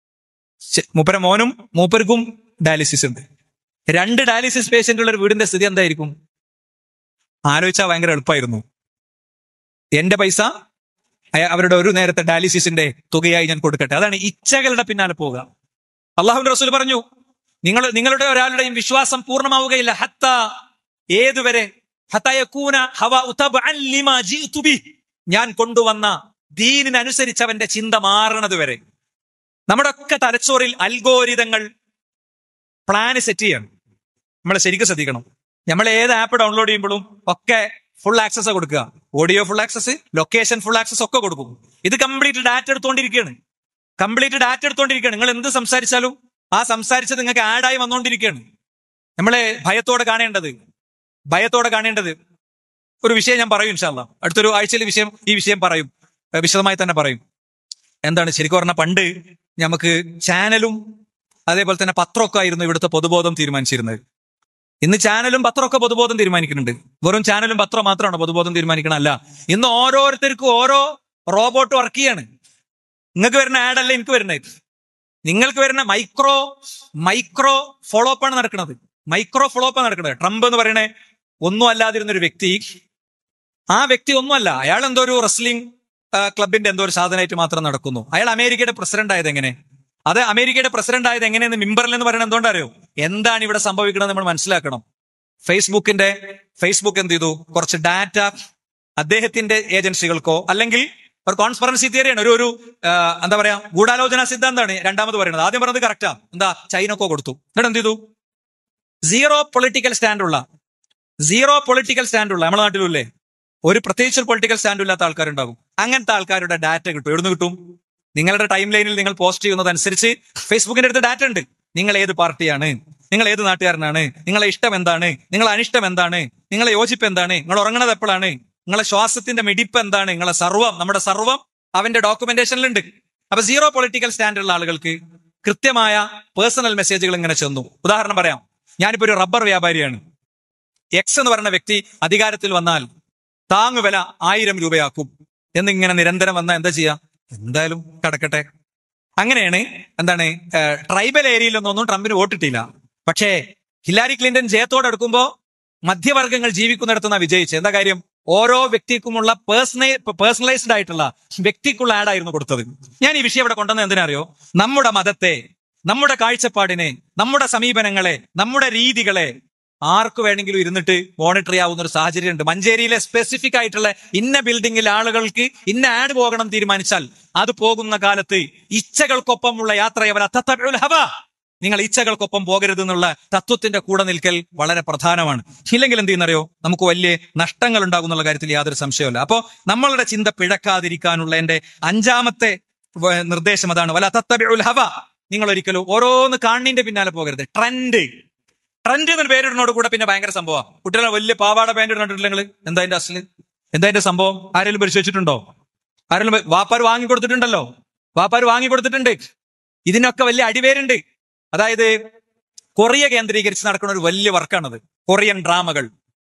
ശ- മൂപ്പര മോനും മൂപ്പർക്കും ഡയാലിസിസ് ഉണ്ട് രണ്ട് ഡയാലിസിസ് പേഷ്യന്റ് ഉള്ള ഒരു വീടിന്റെ സ്ഥിതി എന്തായിരിക്കും ആലോചിച്ചാൽ ഭയങ്കര എളുപ്പമായിരുന്നു എന്റെ പൈസ അയ- അവരുടെ ഒരു നേരത്തെ ഡയാലിസിസിന്റെ തുകയായി ഞാൻ കൊടുക്കട്ടെ അതാണ് ഇച്ഛകളുടെ പിന്നാലെ പോവുക അള്ളാഹുവിന്റെ റസൂൽ പറഞ്ഞു നിങ്ങൾ നിങ്ങളുടെ ഒരാളുടെയും വിശ്വാസം പൂർണ്ണമാവുകയില്ല ഹത്ത ഏതുവരെ ഹത്ത യകൂന ഹവ ഉതബഅൻ ലിമാ ജിഅ്തു ബി. ഞാൻ കൊണ്ടുവന്ന ദീനിനനുസരിച്ച് അവന്റെ ചിന്ത മാറണത് വരെ നമ്മുടെ ഒക്കെ തലച്ചോറിൽ അൽഗോരിതങ്ങൾ പ്ലാന് സെറ്റ് ചെയ്യണം നമ്മൾ ശരിക്കും ശ്രദ്ധിക്കണം നമ്മൾ ഏത് ആപ്പ് ഡൗൺലോഡ് ചെയ്യുമ്പോഴും ഒക്കെ ഫുൾ ആക്സസ് കൊടുക്കുക audio full access location full access ഒക്കെ കൊടുക്കും ഇത് കംപ്ലീറ്റ് ഡാറ്റ എടുത്തുകൊണ്ടിരിക്കുകയാണ് കംപ്ലീറ്റ് ഡാറ്റ എടുത്തുകൊണ്ടിരിക്കുകയാണ് നിങ്ങൾ എന്ത് സംസാരിച്ചാലും ആ സംസാരിച്ചത് നിങ്ങൾക്ക് ആഡായി വന്നുകൊണ്ടിരിക്കുകയാണ് നമ്മളെ ഭയത്തോടെ കാണേണ്ടത് ഭയത്തോടെ കാണേണ്ടത് ഒരു വിഷയം ഞാൻ പറയും ഇൻഷാല്ല അടുത്തൊരു ആഴ്ചയിൽ വിഷയം ഈ വിഷയം പറയും ഏഹ് വിശദമായി തന്നെ പറയും എന്താണ് ശരിക്കും പറഞ്ഞാൽ പണ്ട് നമുക്ക് ചാനലും അതേപോലെ തന്നെ പത്രമൊക്കെ ആയിരുന്നു ഇവിടുത്തെ പൊതുബോധം തീരുമാനിച്ചിരുന്നത് ഇന്ന് ചാനലും പത്രമൊക്കെ പൊതുബോധം തീരുമാനിക്കുന്നുണ്ട് വെറും ചാനലും പത്രം മാത്രമാണ് പൊതുബോധം തീരുമാനിക്കണം അല്ല ഇന്ന് ഓരോരുത്തർക്കും ഓരോ റോബോട്ട് വർക്ക് ചെയ്യാണ് നിങ്ങൾക്ക് വരുന്ന ആഡ് അല്ല എനിക്ക് വരുന്നത് നിങ്ങൾക്ക് വരുന്ന മൈക്രോ മൈക്രോ ഫോളോ അപ്പ് ആണ് നടക്കുന്നത് മൈക്രോ ഫോളോ അപ്പ് ആണ് നടക്കുന്നത് ട്രംപ് എന്ന് പറയണേ ഒന്നും അല്ലാതിരുന്ന ഒരു വ്യക്തി ആ വ്യക്തി ഒന്നുമല്ല അയാൾ എന്തോ ഒരു റെസ്ലിംഗ് ക്ലബിന്റെ എന്തോ ഒരു സാധനമായിട്ട് മാത്രം നടക്കുന്നു അയാൾ അമേരിക്കയുടെ പ്രസിഡന്റ് ആയത് എങ്ങനെ അത് അമേരിക്കയുടെ പ്രസിഡന്റ് ആയത് എങ്ങനെയെന്ന് മിമ്പറിൽ എന്ന് പറയുന്നത് എന്തുകൊണ്ടറിയോ എന്താണ് ഇവിടെ സംഭവിക്കുന്നത് നമ്മൾ മനസ്സിലാക്കണം ഫേസ്ബുക്കിന്റെ ഫേസ്ബുക്ക് എന്ത് ചെയ്തു കുറച്ച് ഡാറ്റ അദ്ദേഹത്തിന്റെ ഏജൻസികൾക്കോ അല്ലെങ്കിൽ ഒരു കോൺസ്പറൻസി തിയറിയാണ് ഒരു ഒരു ആ, എന്താ പറയാ ഗൂഢാലോചന സിദ്ധാന്താണ് രണ്ടാമത് പറയുന്നത് ആദ്യം പറഞ്ഞത് കറക്റ്റാ എന്താ ചൈനക്കോ കൊടുത്തു എന്നിട്ട് എന്ത് ചെയ്തു സീറോ പൊളിറ്റിക്കൽ സ്റ്റാൻഡുള്ള സീറോ പൊളിറ്റിക്കൽ സ്റ്റാൻഡുള്ള നമ്മുടെ നാട്ടിലില്ലേ ഒരു പ്രത്യേകിച്ച് ഒരു പൊളിറ്റിക്കൽ സ്റ്റാൻഡ് ഇല്ലാത്ത ആൾക്കാരുണ്ടാകും അങ്ങനത്തെ ആൾക്കാരുടെ ഡാറ്റ കിട്ടും എവിടുന്ന് കിട്ടും നിങ്ങളുടെ ടൈം ലൈനിൽ നിങ്ങൾ പോസ്റ്റ് ചെയ്യുന്നതനുസരിച്ച് ഫേസ്ബുക്കിന്റെ അടുത്ത് ഡാറ്റ ഉണ്ട് നിങ്ങൾ ഏത് പാർട്ടിയാണ് നിങ്ങൾ ഏത് നാട്ടുകാരനാണ് നിങ്ങളെ ഇഷ്ടം എന്താണ് നിങ്ങളെ അനിഷ്ടം എന്താണ് നിങ്ങളെ യോജിപ്പ് എന്താണ് നിങ്ങൾ ഉറങ്ങണത് എപ്പോഴാണ് നിങ്ങളെ ശ്വാസത്തിന്റെ മിടിപ്പ് എന്താണ് നിങ്ങളെ സർവം നമ്മുടെ സർവം അവന്റെ ഡോക്യുമെന്റേഷനിലുണ്ട് അപ്പൊ സീറോ പൊളിറ്റിക്കൽ സ്റ്റാൻഡുള്ള ആളുകൾക്ക് കൃത്യമായ പേഴ്സണൽ മെസ്സേജുകൾ ഇങ്ങനെ ചെന്നു ഉദാഹരണം പറയാം ഞാനിപ്പോ ഒരു റബ്ബർ വ്യാപാരിയാണ് എക്സ് എന്ന് പറയുന്ന വ്യക്തി അധികാരത്തിൽ വന്നാൽ താങ്ങുവില ആയിരം രൂപയാക്കും എന്നിങ്ങനെ നിരന്തരം വന്നാൽ എന്താ ചെയ്യാ എന്തായാലും കടക്കട്ടെ അങ്ങനെയാണ് എന്താണ് ഏഹ്, ട്രൈബൽ ഏരിയയിലൊന്നും ട്രംപിന് വോട്ടിട്ടില്ല പക്ഷേ ഹിലാരി ക്ലിന്റൺ ജയത്തോടെ എടുക്കുമ്പോ മധ്യവർഗങ്ങൾ ജീവിക്കുന്നിടത്തുനിന്നാ വിജയിച്ചത് എന്താ കാര്യം ഓരോ വ്യക്തിക്കുമുള്ള പേഴ്സണൽ പേഴ്സണലൈസ്ഡ് ആയിട്ടുള്ള വ്യക്തിക്കുള്ള ആഡായിരുന്നു കൊടുത്തത് ഞാൻ ഈ വിഷയം ഇവിടെ കൊണ്ടുവന്നത് എന്തിനറിയോ നമ്മുടെ മതത്തെ നമ്മുടെ കാഴ്ചപ്പാടിനെ നമ്മുടെ സമീപനങ്ങളെ നമ്മുടെ രീതികളെ ആർക്ക് വേണമെങ്കിലും ഇരുന്നിട്ട് മോണിറ്റർ ചെയ്യാവുന്ന ഒരു സാഹചര്യം ഉണ്ട് മഞ്ചേരിയിലെ സ്പെസിഫിക് ആയിട്ടുള്ള ഇന്ന ബിൽഡിംഗിൽ ആളുകൾക്ക് ഇന്ന ആഡ് പോകണം തീരുമാനിച്ചാൽ അത് പോകുന്ന കാലത്ത് ഇച്ഛകൾക്കൊപ്പമുള്ള യാത്രയവർ അത്തത്തബിഉൽ ഹവ നിങ്ങൾ ഇച്ഛകൾക്കൊപ്പം പോകരുത് എന്നുള്ള തത്വത്തിന്റെ കൂടെ നിൽക്കൽ വളരെ പ്രധാനമാണ് ഇല്ലെങ്കിൽ എന്ത് ചെയ്യുന്നറിയോ നമുക്ക് വലിയ നഷ്ടങ്ങൾ ഉണ്ടാകും എന്നുള്ള കാര്യത്തിൽ യാതൊരു സംശയമില്ല അപ്പോ നമ്മളുടെ ചിന്ത പിഴക്കാതിരിക്കാനുള്ള എന്റെ അഞ്ചാമത്തെ വ- നിർദ്ദേശം അതാണ് വല തത്തബിഉൽ ഹവ നിങ്ങൾ ഒരിക്കലും ഓരോന്ന് കാണിന്റെ പിന്നാലെ പോകരുത് ട്രെൻഡ് ട്രെൻഡ് എന്നൊരു പേരിടുന്നതോട് കൂടെ പിന്നെ ഭയങ്കര സംഭവം കുട്ടികളെ വലിയ പാവാട പാൻറ് ഇടുന്നിട്ടില്ല നിങ്ങൾ എന്താ അതിന്റെ അസല് എന്താ അതിന്റെ സംഭവം ആരെങ്കിലും പരിശോധിച്ചിട്ടുണ്ടോ ആരെങ്കിലും പ- വാപ്പാര് വാങ്ങി കൊടുത്തിട്ടുണ്ടല്ലോ വാപ്പാര് വാങ്ങി കൊടുത്തിട്ടുണ്ട് ഇതിനൊക്കെ വലിയ അടിവേരുണ്ട് അതായത് കൊറിയ കേന്ദ്രീകരിച്ച് നടക്കുന്ന ഒരു വലിയ വർക്കാണത് കൊറിയൻ ഡ്രാമകൾ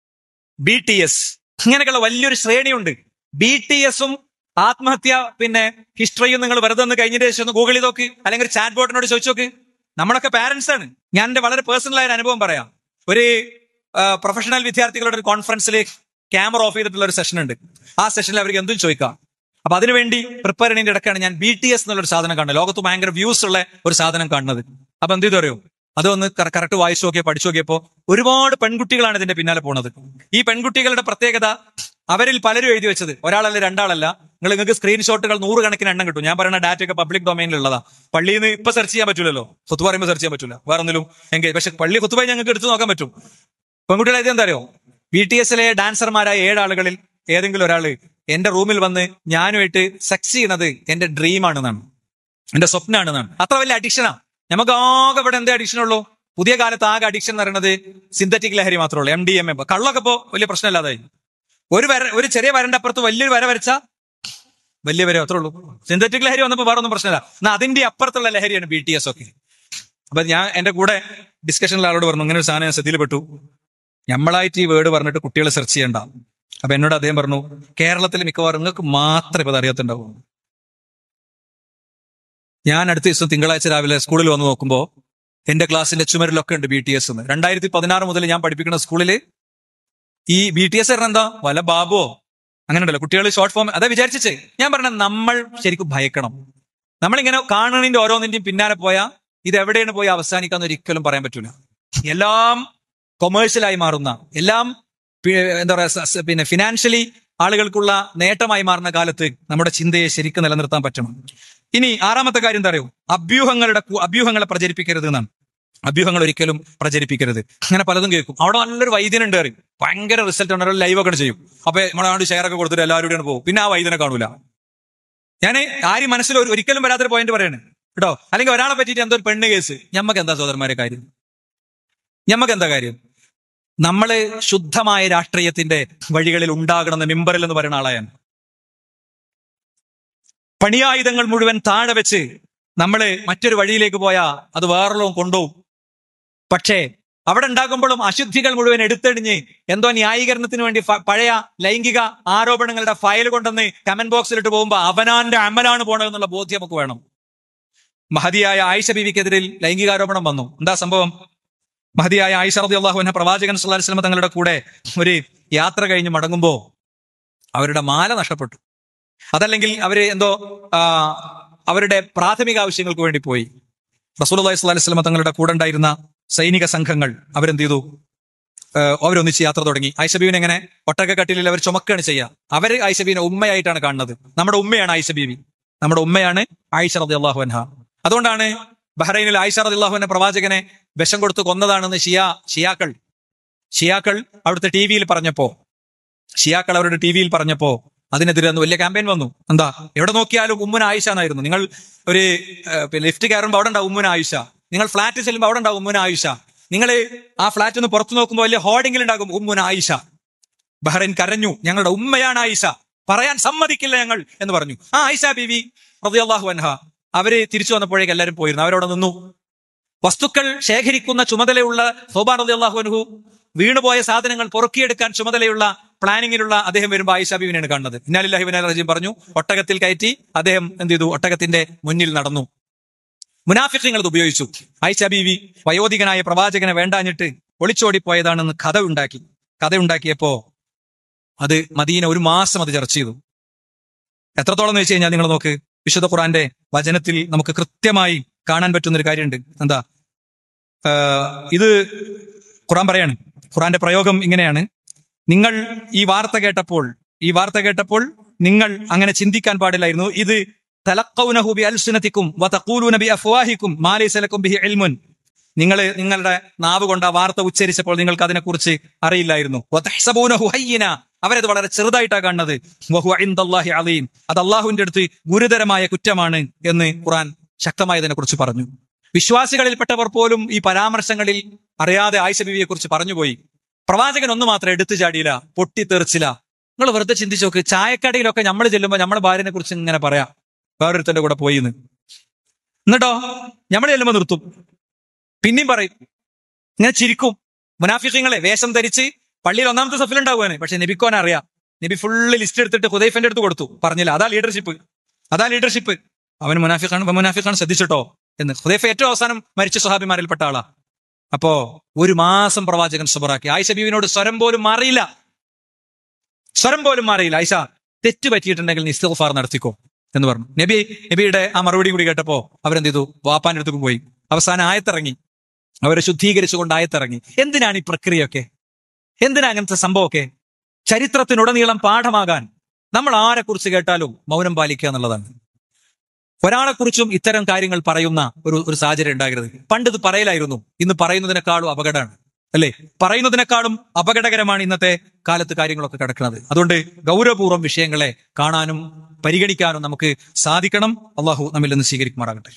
ബി ടി എസ് ഇങ്ങനെയൊക്കെയുള്ള വലിയൊരു ശ്രേണിയുണ്ട് ബി ടി എസും ആത്മഹത്യ പിന്നെ ഹിസ്റ്ററിയും നിങ്ങൾ വെറുതെ ഒന്ന് കഴിഞ്ഞ ശേഷം ഒന്ന് ഗൂഗിൾ ചെയ്ത് നോക്ക് അല്ലെങ്കിൽ ചാറ്റ് ബോട്ടിനോട് ചോദിച്ചു നോക്ക് നമ്മളൊക്കെ പാരന്റ്സ് ആണ് ഞാൻ എന്റെ വളരെ പേഴ്സണൽ ആയ ഒരു അനുഭവം പറയാം ഒരു പ്രൊഫഷണൽ വിദ്യാർത്ഥികളുടെ ഒരു കോൺഫറൻസിൽ ക്യാമറ ഓഫ് ചെയ്തിട്ടുള്ള ഒരു സെഷൻ ഉണ്ട് ആ സെഷനിൽ അവർക്ക് എന്തും ചോദിക്കാം അപ്പൊ അതിനുവേണ്ടി പ്രിപ്പയർ ചെയ്യുന്നതിന്റെ ഇടയ്ക്കാണ് ഞാൻ ബി ടി എസ് എന്നുള്ള ഒരു സാധനം കാണുന്നത് ലോകത്ത് ഭയങ്കര വ്യൂസ് ഉള്ള ഒരു സാധനം കാണുന്നത് അപ്പൊ എന്ത് ചെയ്തു അറിയോ അതൊന്ന് കറക്റ്റ് വായിച്ചു നോക്കിയോ പഠിച്ചു നോക്കിയപ്പോ ഒരുപാട് പെൺകുട്ടികളാണ് ഇതിന്റെ പിന്നാലെ പോണത് ഈ പെൺകുട്ടികളുടെ പ്രത്യേകത അവരിൽ പലരും എഴുതി വെച്ചത് ഒരാളല്ല രണ്ടാളല്ല നിങ്ങൾ നിങ്ങൾക്ക് സ്ക്രീൻഷോട്ടുകൾ നൂറുകണക്കിന് എണ്ണം കിട്ടും ഞാൻ പറയുന്ന ഡാറ്റ ഒക്കെ പബ്ലിക് ഡൊമൈനിലുള്ളതാ പള്ളിയിൽ നിന്ന് ഇപ്പൊ സെർച്ച് ചെയ്യാൻ പറ്റില്ലല്ലോ കുത്തു പറയുമ്പോൾ സെർച്ച് ചെയ്യാൻ പറ്റില്ല വേറെ ഒന്നിലും എങ്കിൽ പക്ഷെ പള്ളി കുത്തുപായി ഞങ്ങൾക്ക് എടുത്തു നോക്കാൻ പറ്റും പെൺകുട്ടികളെ ഇത് എന്താ അറിയോ ബി ടി എസിലെ ഡാൻസർമാരായ ഏഴാളുകളിൽ ഏതെങ്കിലും ഒരാള് എന്റെ റൂമിൽ വന്ന് ഞാനുമായിട്ട് സെക്സ് ചെയ്യണത് എന്റെ ഡ്രീം ആണെന്നാണ് എന്റെ സ്വപ്നമാണെന്നാണ് അത്ര വലിയ അഡിക്ഷനാ നമുക്ക് ആകെ ഇവിടെ എന്താ അഡിക്ഷൻ ഉള്ളൂ പുതിയ കാലത്ത് ആകെ അഡിക്ഷൻ എന്ന് പറയുന്നത് സിന്തറ്റിക് ലഹരി മാത്രമേ ഉള്ളൂ എം ഡി എം എം കള്ളൊക്കെ ഇപ്പോ വലിയ പ്രശ്നമില്ലാതായി ഒരു വര ഒരു ചെറിയ വരന്റെ അപ്പുറത്ത് വലിയൊരു വര വരച്ച വലിയ വര അത്രേ ഉള്ളൂ സിന്തറ്റിക് ലഹരി വന്നപ്പോൾ വേറെ ഒന്നും പ്രശ്നമില്ല എന്നാൽ അതിന്റെ അപ്പുറത്തുള്ള ലഹരിയാണ് ബി ടി എസ് ഒക്കെ അപ്പൊ ഞാൻ എന്റെ കൂടെ ഡിസ്കഷനിൽ ആളോട് പറഞ്ഞു ഇങ്ങനെ ഒരു സാധനം ഞാൻ ശ്രദ്ധയിൽപ്പെട്ടു നമ്മളായിട്ട് ഈ വേർഡ് പറഞ്ഞിട്ട് കുട്ടികളെ സെർച്ച് ചെയ്യണ്ട അപ്പൊ എന്നോട് അദ്ദേഹം പറഞ്ഞു കേരളത്തിൽ മിക്കവാറും നിങ്ങൾക്ക് മാത്രമേ ഇപ്പൊ അത് അറിയത്തുണ്ടാവൂ ഞാൻ അടുത്ത ദിവസം തിങ്കളാഴ്ച രാവിലെ സ്കൂളിൽ വന്ന് നോക്കുമ്പോൾ എന്റെ ക്ലാസ്സിന്റെ ചുമരിലൊക്കെ ഉണ്ട് ബി ടി എസ് എന്ന് രണ്ടായിരത്തി പതിനാറ് മുതൽ ഞാൻ പഠിപ്പിക്കുന്ന സ്കൂളിൽ ഈ ബി ടി എസ് എന്താ വല്ല ബാബുവോ അങ്ങനെ ഉണ്ടല്ലോ കുട്ടികൾ ഷോർട്ട് ഫോം അതാ വിചാരിച്ചേ ഞാൻ പറഞ്ഞ നമ്മൾ ശരിക്കും ഭയക്കണം നമ്മളിങ്ങനെ കാണുന്നതിന്റെ ഓരോന്നിന്റെയും പിന്നാലെ പോയാൽ ഇത് എവിടെയാണ് പോയി അവസാനിക്കാന്ന് ഒരിക്കലും പറയാൻ പറ്റൂല എല്ലാം കൊമേഴ്ഷ്യലായി മാറുന്ന എല്ലാം പി- എന്താ പറയാ സ- സ- പിന്നെ ഫിനാൻഷ്യലി ആളുകൾക്കുള്ള നേട്ടമായി മാറുന്ന കാലത്ത് നമ്മുടെ ചിന്തയെ ശരിക്കും നിലനിർത്താൻ പറ്റണം ഇനി ആറാമത്തെ കാര്യം എന്താ അറിയോ അഭ്യൂഹങ്ങളുടെ കു- അഭ്യൂഹങ്ങളെ പ്രചരിപ്പിക്കരുത് എന്നാണ് അഭ്യൂഹങ്ങൾ ഒരിക്കലും പ്രചരിപ്പിക്കരുത് അങ്ങനെ പലതും കേൾക്കും അവിടെ നല്ലൊരു വൈദ്യനുണ്ട് അറിയും ഭയങ്കര റിസൾട്ട് ഉണ്ട് ലൈവ് ഒക്കെ ചെയ്യും അപ്പൊ നമ്മളാണ്ട് ഷെയർ ഒക്കെ കൊടുത്തിട്ട് എല്ലാവരും പോകും പിന്നെ ആ വൈദ്യനെ കാണൂല ഞാൻ ആരും മനസ്സിൽ ഒരു- ഒരിക്കലും വരാത്തൊരു പോയിന്റ് പറയാണ് കേട്ടോ അല്ലെങ്കിൽ ഒരാളെ പറ്റിയിട്ട് എന്തോ ഒരു പെണ്ണ് കേസ് ഞമ്മക്ക് എന്താ സോദരന്മാരെ കാര്യം ഞമ്മക്ക് എന്താ കാര്യം നമ്മള് ശുദ്ധമായ രാഷ്ട്രീയത്തിന്റെ വഴികളിൽ ഉണ്ടാകണമെന്ന് മിമ്പറിൽ എന്ന് പറയുന്ന ആളായാണ് പണിയായുധങ്ങൾ മുഴുവൻ താഴെ വെച്ച് നമ്മള് മറ്റൊരു വഴിയിലേക്ക് പോയാ അത് വേറെല്ലാം കൊണ്ടുപോകും പക്ഷേ അവിടെ ഉണ്ടാകുമ്പോഴും അശുദ്ധികൾ മുഴുവൻ എടുത്തെടിഞ്ഞ് എന്തോ ന്യായീകരണത്തിന് വേണ്ടി ഫ- പഴയ ലൈംഗിക ആരോപണങ്ങളുടെ ഫയൽ കൊണ്ടുവന്ന് കമന്റ് ബോക്സിലിട്ട് പോകുമ്പോ അവനാന്റെ അമലാണ് പോണതെന്നുള്ള ബോധ്യം നമുക്ക് വേണം മഹതിയായ ആയിഷ ബീവിക്കെതിരിൽ ലൈംഗികാരോപണം വന്നു എന്താ സംഭവം മഹതിയായ ആയിഷ റതി അള്ളാഹുവിനെ പ്രവാചകൻ സല്ലല്ലാഹു അലൈഹി വസല്ലം തങ്ങളുടെ കൂടെ ഒരു യാത്ര കഴിഞ്ഞ് മടങ്ങുമ്പോ അവരുടെ മാല നഷ്ടപ്പെട്ടു അതല്ലെങ്കിൽ അവര് എന്തോ ആ, അവരുടെ പ്രാഥമിക ആവശ്യങ്ങൾക്ക് വേണ്ടി പോയി റസൂൽ അലൈഹി സ്വലാഹി വസ്ലമ തങ്ങളുടെ കൂടെ ഉണ്ടായിരുന്ന സൈനിക സംഘങ്ങൾ അവരെന്ത് ചെയ്തു ഏഹ് അവരൊന്നിച്ച് യാത്ര തുടങ്ങി ഐഷബീവിനെ എങ്ങനെ ഒട്ടക കട്ടിലിൽ അവർ ചുമക്കാണ് ചെയ്യുക അവര് ഐഷബീവിനെ ഉമ്മയായിട്ടാണ് കാണുന്നത് നമ്മുടെ ഉമ്മയാണ് ഐഷ ബീവി നമ്മുടെ ഉമ്മയാണ് ആയിഷ റതി അള്ളാഹു അൻഹ അതുകൊണ്ടാണ് ബഹ്റൈനിൽ ആയിഷ റതി അള്ളാഹുവിന്റെ പ്രവാചകനെ വിഷം കൊടുത്ത് കൊന്നതാണെന്ന് ഷിയാ ഷിയാക്കൾ ഷിയാക്കൾ അവിടുത്തെ ടി വിയിൽ പറഞ്ഞപ്പോ ഷിയാക്കൾ അവരുടെ ടി വിയിൽ പറഞ്ഞപ്പോ അതിനെതിരെ അന്ന് വലിയ ക്യാമ്പയിൻ വന്നു എന്താ എവിടെ നോക്കിയാലും ഉമ്മുന ആയിഷ എന്നായിരുന്നു നിങ്ങൾ ഒരു ലിഫ്റ്റ് കയറുമ്പോൾ അവിടെ ഉണ്ടാവും ഉമ്മുന ആയിഷ നിങ്ങൾ ഫ്ലാറ്റ് ചെല്ലുമ്പോൾ അവിടെ ഉണ്ടാവും ഉമ്മുന ആയിഷ നിങ്ങൾ ആ ഫ്ലാറ്റ് ഒന്ന് പുറത്തു നോക്കുമ്പോൾ വലിയ ഹോർഡിംഗിൽ ഉണ്ടാകും ഉമ്മുന ആയിഷ ബഹ്റൈൻ കരഞ്ഞു ഞങ്ങളുടെ ഉമ്മയാണ് ആയിഷ പറയാൻ സമ്മതിക്കില്ല ഞങ്ങൾ എന്ന് പറഞ്ഞു ആ ആയിഷ ബീവി റളിയല്ലാഹു അൻഹ അവര് തിരിച്ചു വന്നപ്പോഴേക്ക് എല്ലാവരും പോയിരുന്നു അവരവിടെ നിന്നു വസ്തുക്കൾ ശേഖരിക്കുന്ന ചുമതലയുള്ള സോബാൻ റതി അള്ളാഹു അനുഹു വീണുപോയ സാധനങ്ങൾ പൊറുക്കിയെടുക്കാൻ ചുമതലയുള്ള പ്ലാനിങ്ങിലുള്ള അദ്ദേഹം വരുമ്പോൾ ആയിഷ ബീവിനെയാണ് കാണുന്നത് ഇന്നാലില്ലാഹി ബിൻ റജീം പറഞ്ഞു ഒട്ടകത്തിൽ കയറ്റി അദ്ദേഹം എന്ത് ചെയ്തു ഒട്ടകത്തിന്റെ മുന്നിൽ നടന്നു മുനാഫിഖ്യങ്ങൾ അത് ഉപയോഗിച്ചു ആയിഷ ബീവി വയോധികനായ പ്രവാചകനെ വേണ്ടാഞ്ഞിട്ട് ഒളിച്ചോടിപ്പോയതാണെന്ന് കഥ ഉണ്ടാക്കി കഥ ഉണ്ടാക്കിയപ്പോ അത് മദീന ഒരു മാസം അത് ചർച്ച ചെയ്തു എത്രത്തോളം എന്ന് വെച്ച് കഴിഞ്ഞാൽ നിങ്ങൾ നോക്ക് വിശുദ്ധ ഖുറാന്റെ വചനത്തിൽ നമുക്ക് കൃത്യമായി കാണാൻ പറ്റുന്ന ഒരു കാര്യമുണ്ട് എന്താ ആഹ് ഇത് ഖുറാൻ പറയാണ് ഖുറാന്റെ പ്രയോഗം ഇങ്ങനെയാണ് നിങ്ങൾ ഈ വാർത്ത കേട്ടപ്പോൾ ഈ വാർത്ത കേട്ടപ്പോൾ നിങ്ങൾ അങ്ങനെ ചിന്തിക്കാൻ പാടില്ലായിരുന്നു ഇത് തലക്കൗനഹു ബി അൽസുനത്തിക്കും വതഖൂലൂന ബി അഫ്വാഹിക്കും മാ ലൈസ ലക്കും ബിഹി ഇൽമുൻ നിങ്ങൾ നിങ്ങളുടെ നാവ് കൊണ്ട് ആ വാർത്ത ഉച്ചരിച്ചപ്പോൾ നിങ്ങൾക്ക് അതിനെക്കുറിച്ച് അറിയില്ലായിരുന്നു വതഹ്സബൂനഹു ഹയ്യിന അവരത് വളരെ ചെറുതായിട്ടാണ് കാണുന്നത് വഹുവ ഇൻദല്ലാഹി അലീം അത് അള്ളാഹുവിന്റെ അടുത്ത് ഗുരുതരമായ കുറ്റമാണ് എന്ന് ഖുറാൻ ശക്തമായതിനെ കുറിച്ച് പറഞ്ഞു വിശ്വാസികളിൽപ്പെട്ടവർ പോലും ഈ പരാമർശങ്ങളിൽ അറിയാതെ ആയിഷ ബിവിയെ കുറിച്ച് പറഞ്ഞുപോയി പ്രവാചകൻ ഒന്ന് മാത്രം എടുത്തു ചാടിയില്ല പൊട്ടിത്തെറിച്ചില്ല നിങ്ങൾ വെറുതെ ചിന്തിച്ചു നോക്ക് ചായക്കടയിലൊക്കെ നമ്മൾ ചെല്ലുമ്പോൾ നമ്മുടെ ഭാര്യനെ കുറിച്ച് ഇങ്ങനെ പറയാം വേറൊരുത്തന്റെ കൂടെ പോയി എന്ന് എന്നിട്ടോ നമ്മൾ ചെല്ലുമ്പോൾ നിർത്തും പിന്നെയും പറയും ഇങ്ങനെ ചിരിക്കും മുനാഫിഖങ്ങളെ വേഷം ധരിച്ച് പള്ളിയിൽ ഒന്നാമത്തെ സഫിൽ ഉണ്ടാവുകയാണ് പക്ഷെ നബിക്കോനെ അറിയാം നബി ഫുള്ള് ലിസ്റ്റ് എടുത്തിട്ട് ഹുദൈഫന്റെ അടുത്ത് കൊടുത്തു പറഞ്ഞില്ല അതാ ലീഡർഷിപ്പ് അതാ ലീഡർഷിപ്പ് അവൻ മുനാഫിഖാണ് മുനാഫിഖാണ് ശ്രദ്ധിച്ചിട്ടോ എന്ന് ഹുദൈഫ ഏറ്റവും അവസാനം മരിച്ച സ്വഹാബിമാരിൽപ്പെട്ട ആളാ അപ്പോ ഒരു മാസം പ്രവാചകൻ സുബറാക്കി ആയിഷ ബീവിനോട് സ്വരം പോലും മാറിയില്ല സ്വരം പോലും മാറിയില്ല ആയിഷ തെറ്റ് പറ്റിയിട്ടുണ്ടെങ്കിൽ നീ ഇസ്തിഗ്ഫാർ നടത്തിക്കോ എന്ന് പറഞ്ഞു നബി നബിയുടെ ആ മറുപടി കൂടി കേട്ടപ്പോ അവരെന്ത് ചെയ്തു വാപ്പാന്റെ അടുത്തേക്ക് പോയി അവസാനം ആയത്തിറങ്ങി അവരെ ശുദ്ധീകരിച്ചുകൊണ്ട് ആയത്തിറങ്ങി എന്തിനാണ് ഈ പ്രക്രിയയൊക്കെ എന്തിനാ അങ്ങനത്തെ സംഭവമൊക്കെ ചരിത്രത്തിനുടനീളം പാഠമാകാൻ നമ്മൾ ആരെക്കുറിച്ച് കേട്ടാലും മൗനം പാലിക്കുക എന്നുള്ളതാണ് ഒരാളെക്കുറിച്ചും ഇത്തരം കാര്യങ്ങൾ പറയുന്ന ഒരു ഒരു സാഹചര്യം ഉണ്ടാകരുത് പണ്ട് ഇത് പറയലായിരുന്നു ഇന്ന് പറയുന്നതിനേക്കാളും അപകടമാണ് അല്ലേ പറയുന്നതിനേക്കാളും അപകടകരമാണ് ഇന്നത്തെ കാലത്ത് കാര്യങ്ങളൊക്കെ കിടക്കുന്നത് അതുകൊണ്ട് ഗൗരവപൂർവ്വം വിഷയങ്ങളെ കാണാനും പരിഗണിക്കാനും നമുക്ക് സാധിക്കണം അള്ളാഹു നമ്മിൽ നിന്ന് സ്വീകരിക്കുമാറാകട്ടെ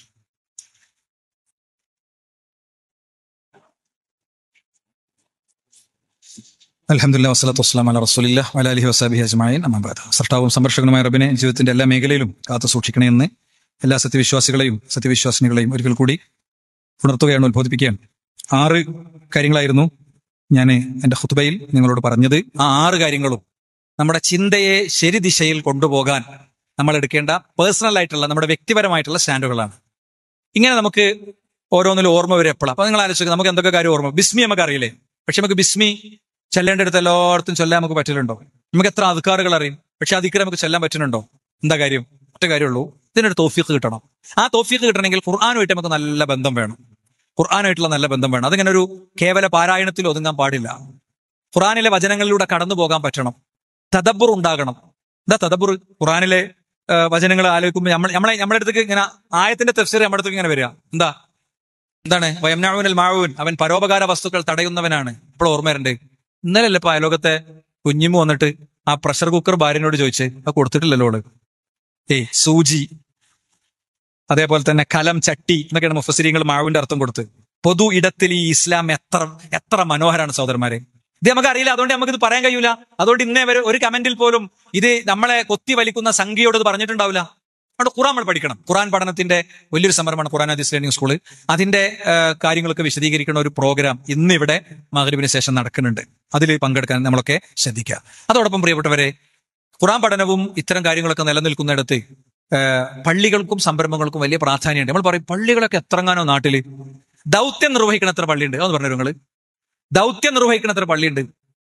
അലഹമുല്ല വസ്ലത്തു വസ്സലാം അല റസൂലില്ല അലഹി വസാബി അജ്മായൻ അമ്മാബാദ് സർട്ടാവും സംരക്ഷകനുമായ റബിനെ ജീവിതത്തിന്റെ എല്ലാ മേഖലയിലും കാത്തു സൂക്ഷിക്കണമെന്ന് എല്ലാ സത്യവിശ്വാസികളെയും സത്യവിശ്വാസിനികളെയും ഒരിക്കൽ കൂടി ഉണർത്തുകയാണ് ഉത്ബോധിപ്പിക്കുകയാണ് ആറ് കാര്യങ്ങളായിരുന്നു ഞാൻ എന്റെ ഹുത്തുബയിൽ നിങ്ങളോട് പറഞ്ഞത് ആ ആറ് കാര്യങ്ങളും നമ്മുടെ ചിന്തയെ ശരി ദിശയിൽ കൊണ്ടുപോകാൻ നമ്മൾ എടുക്കേണ്ട പേഴ്സണൽ ആയിട്ടുള്ള നമ്മുടെ വ്യക്തിപരമായിട്ടുള്ള സ്റ്റാൻഡുകളാണ് ഇങ്ങനെ നമുക്ക് ഓരോന്നിലും ഓർമ്മ വരും എപ്പോഴാണ് അപ്പൊ നിങ്ങൾ ആലോചിക്കുക നമുക്ക് എന്തൊക്കെ കാര്യം ഓർമ്മ ബിസ്മി നമുക്ക് അറിയില്ലേ പക്ഷെ നമുക്ക് ബിസ്മി ചെല്ലേണ്ടടുത്ത് എല്ലായിടത്തും ചൊല്ലാൻ നമുക്ക് പറ്റലുണ്ടോ നമുക്ക് എത്ര അധികാറുകൾ അറിയും പക്ഷെ അധികം നമുക്ക് ചെല്ലാൻ പറ്റുന്നുണ്ടോ എന്താ കാര്യം ഒറ്റ കാര്യമുള്ളൂ ഇതിനൊരു തോഫീക്ക് കിട്ടണം ആ തോഫീക്ക് കിട്ടണമെങ്കിൽ ഖുർആാനുമായിട്ട് നമുക്ക് നല്ല ബന്ധം വേണം ഖുർആാനായിട്ടുള്ള നല്ല ബന്ധം വേണം അതിങ്ങനെ ഒരു കേവല പാരായണത്തിൽ ഒതുങ്ങാൻ പാടില്ല ഖുർആാനിലെ വചനങ്ങളിലൂടെ കടന്നു പോകാൻ പറ്റണം തദബ്ബുർ ഉണ്ടാകണം എന്താ തദബ്ബുർ ഖുർആാനിലെ ആ, വചനങ്ങൾ ആലോചിക്കുമ്പോൾ നമ്മൾ നമ്മളെ നമ്മുടെ അടുത്തേക്ക് ഇങ്ങനെ ആയത്തിന്റെ തെഫ്സീർ നമ്മുടെ അടുത്തേക്ക് ഇങ്ങനെ വരിക എന്താ എന്താണ് വയംനാവുനൽ മാവൂൻ അവൻ പരോപകാര വസ്തുക്കൾ തടയുന്നവനാണ് ഇപ്പോൾ ഓർമ്മ വരണ്ട് ഇന്നലല്ലേ ഇപ്പൊ അയലോകത്തെ കുഞ്ഞിമു വന്നിട്ട് ആ പ്രഷർ കുക്കർ ഭാര്യനോട് ചോദിച്ച് അത് കൊടുത്തിട്ടില്ലല്ലോ ഓള് ഏയ് സൂചി അതേപോലെ തന്നെ കലം ചട്ടി എന്നൊക്കെയാണ് മുഫസിരിങ്ങൾ മാവിന്റെ അർത്ഥം കൊടുത്ത് പൊതു ഇടത്തിൽ ഈ ഇസ്ലാം എത്ര എത്ര മനോഹരാണ് സഹോദരന്മാരെ ഇത് നമുക്ക് അറിയില്ല അതുകൊണ്ട് നമുക്ക് ഇത് പറയാൻ കഴിയൂല അതുകൊണ്ട് ഇന്നേ വരെ ഒരു കമന്റിൽ പോലും ഇത് നമ്മളെ കൊത്തി വലിക്കുന്ന സംഖ്യയോട് ഇത് പറഞ്ഞിട്ടുണ്ടാവില്ല അതുകൊണ്ട് ഖുറാൻ നമ്മൾ പഠിക്കണം ഖുറാൻ പഠനത്തിന്റെ വലിയൊരു സംരംഭമാണ് ഖുറാൻ ഹദീസ് ലേണിംഗ് സ്കൂള് അതിന്റെ ആ, കാര്യങ്ങളൊക്കെ വിശദീകരിക്കുന്ന ഒരു പ്രോഗ്രാം ഇന്ന് ഇവിടെ മകരവിന് ശേഷം നടക്കുന്നുണ്ട് അതിൽ പങ്കെടുക്കാൻ നമ്മളൊക്കെ ശ്രദ്ധിക്കുക അതോടൊപ്പം പ്രിയപ്പെട്ടവരെ ഖുറാൻ പഠനവും ഇത്തരം കാര്യങ്ങളൊക്കെ നിലനിൽക്കുന്നിടത്ത് ആ, പള്ളികൾക്കും സംരംഭങ്ങൾക്കും വലിയ പ്രാധാന്യമുണ്ട് നമ്മൾ പറയും പള്ളികളൊക്കെ എത്രങ്ങാനോ നാട്ടില് ദൗത്യം നിർവഹിക്കണ എത്ര പള്ളിയുണ്ട് അതൊന്ന് പറഞ്ഞു നിങ്ങള് ദൗത്യം നിർവഹിക്കണ എത്ര പള്ളിയുണ്ട്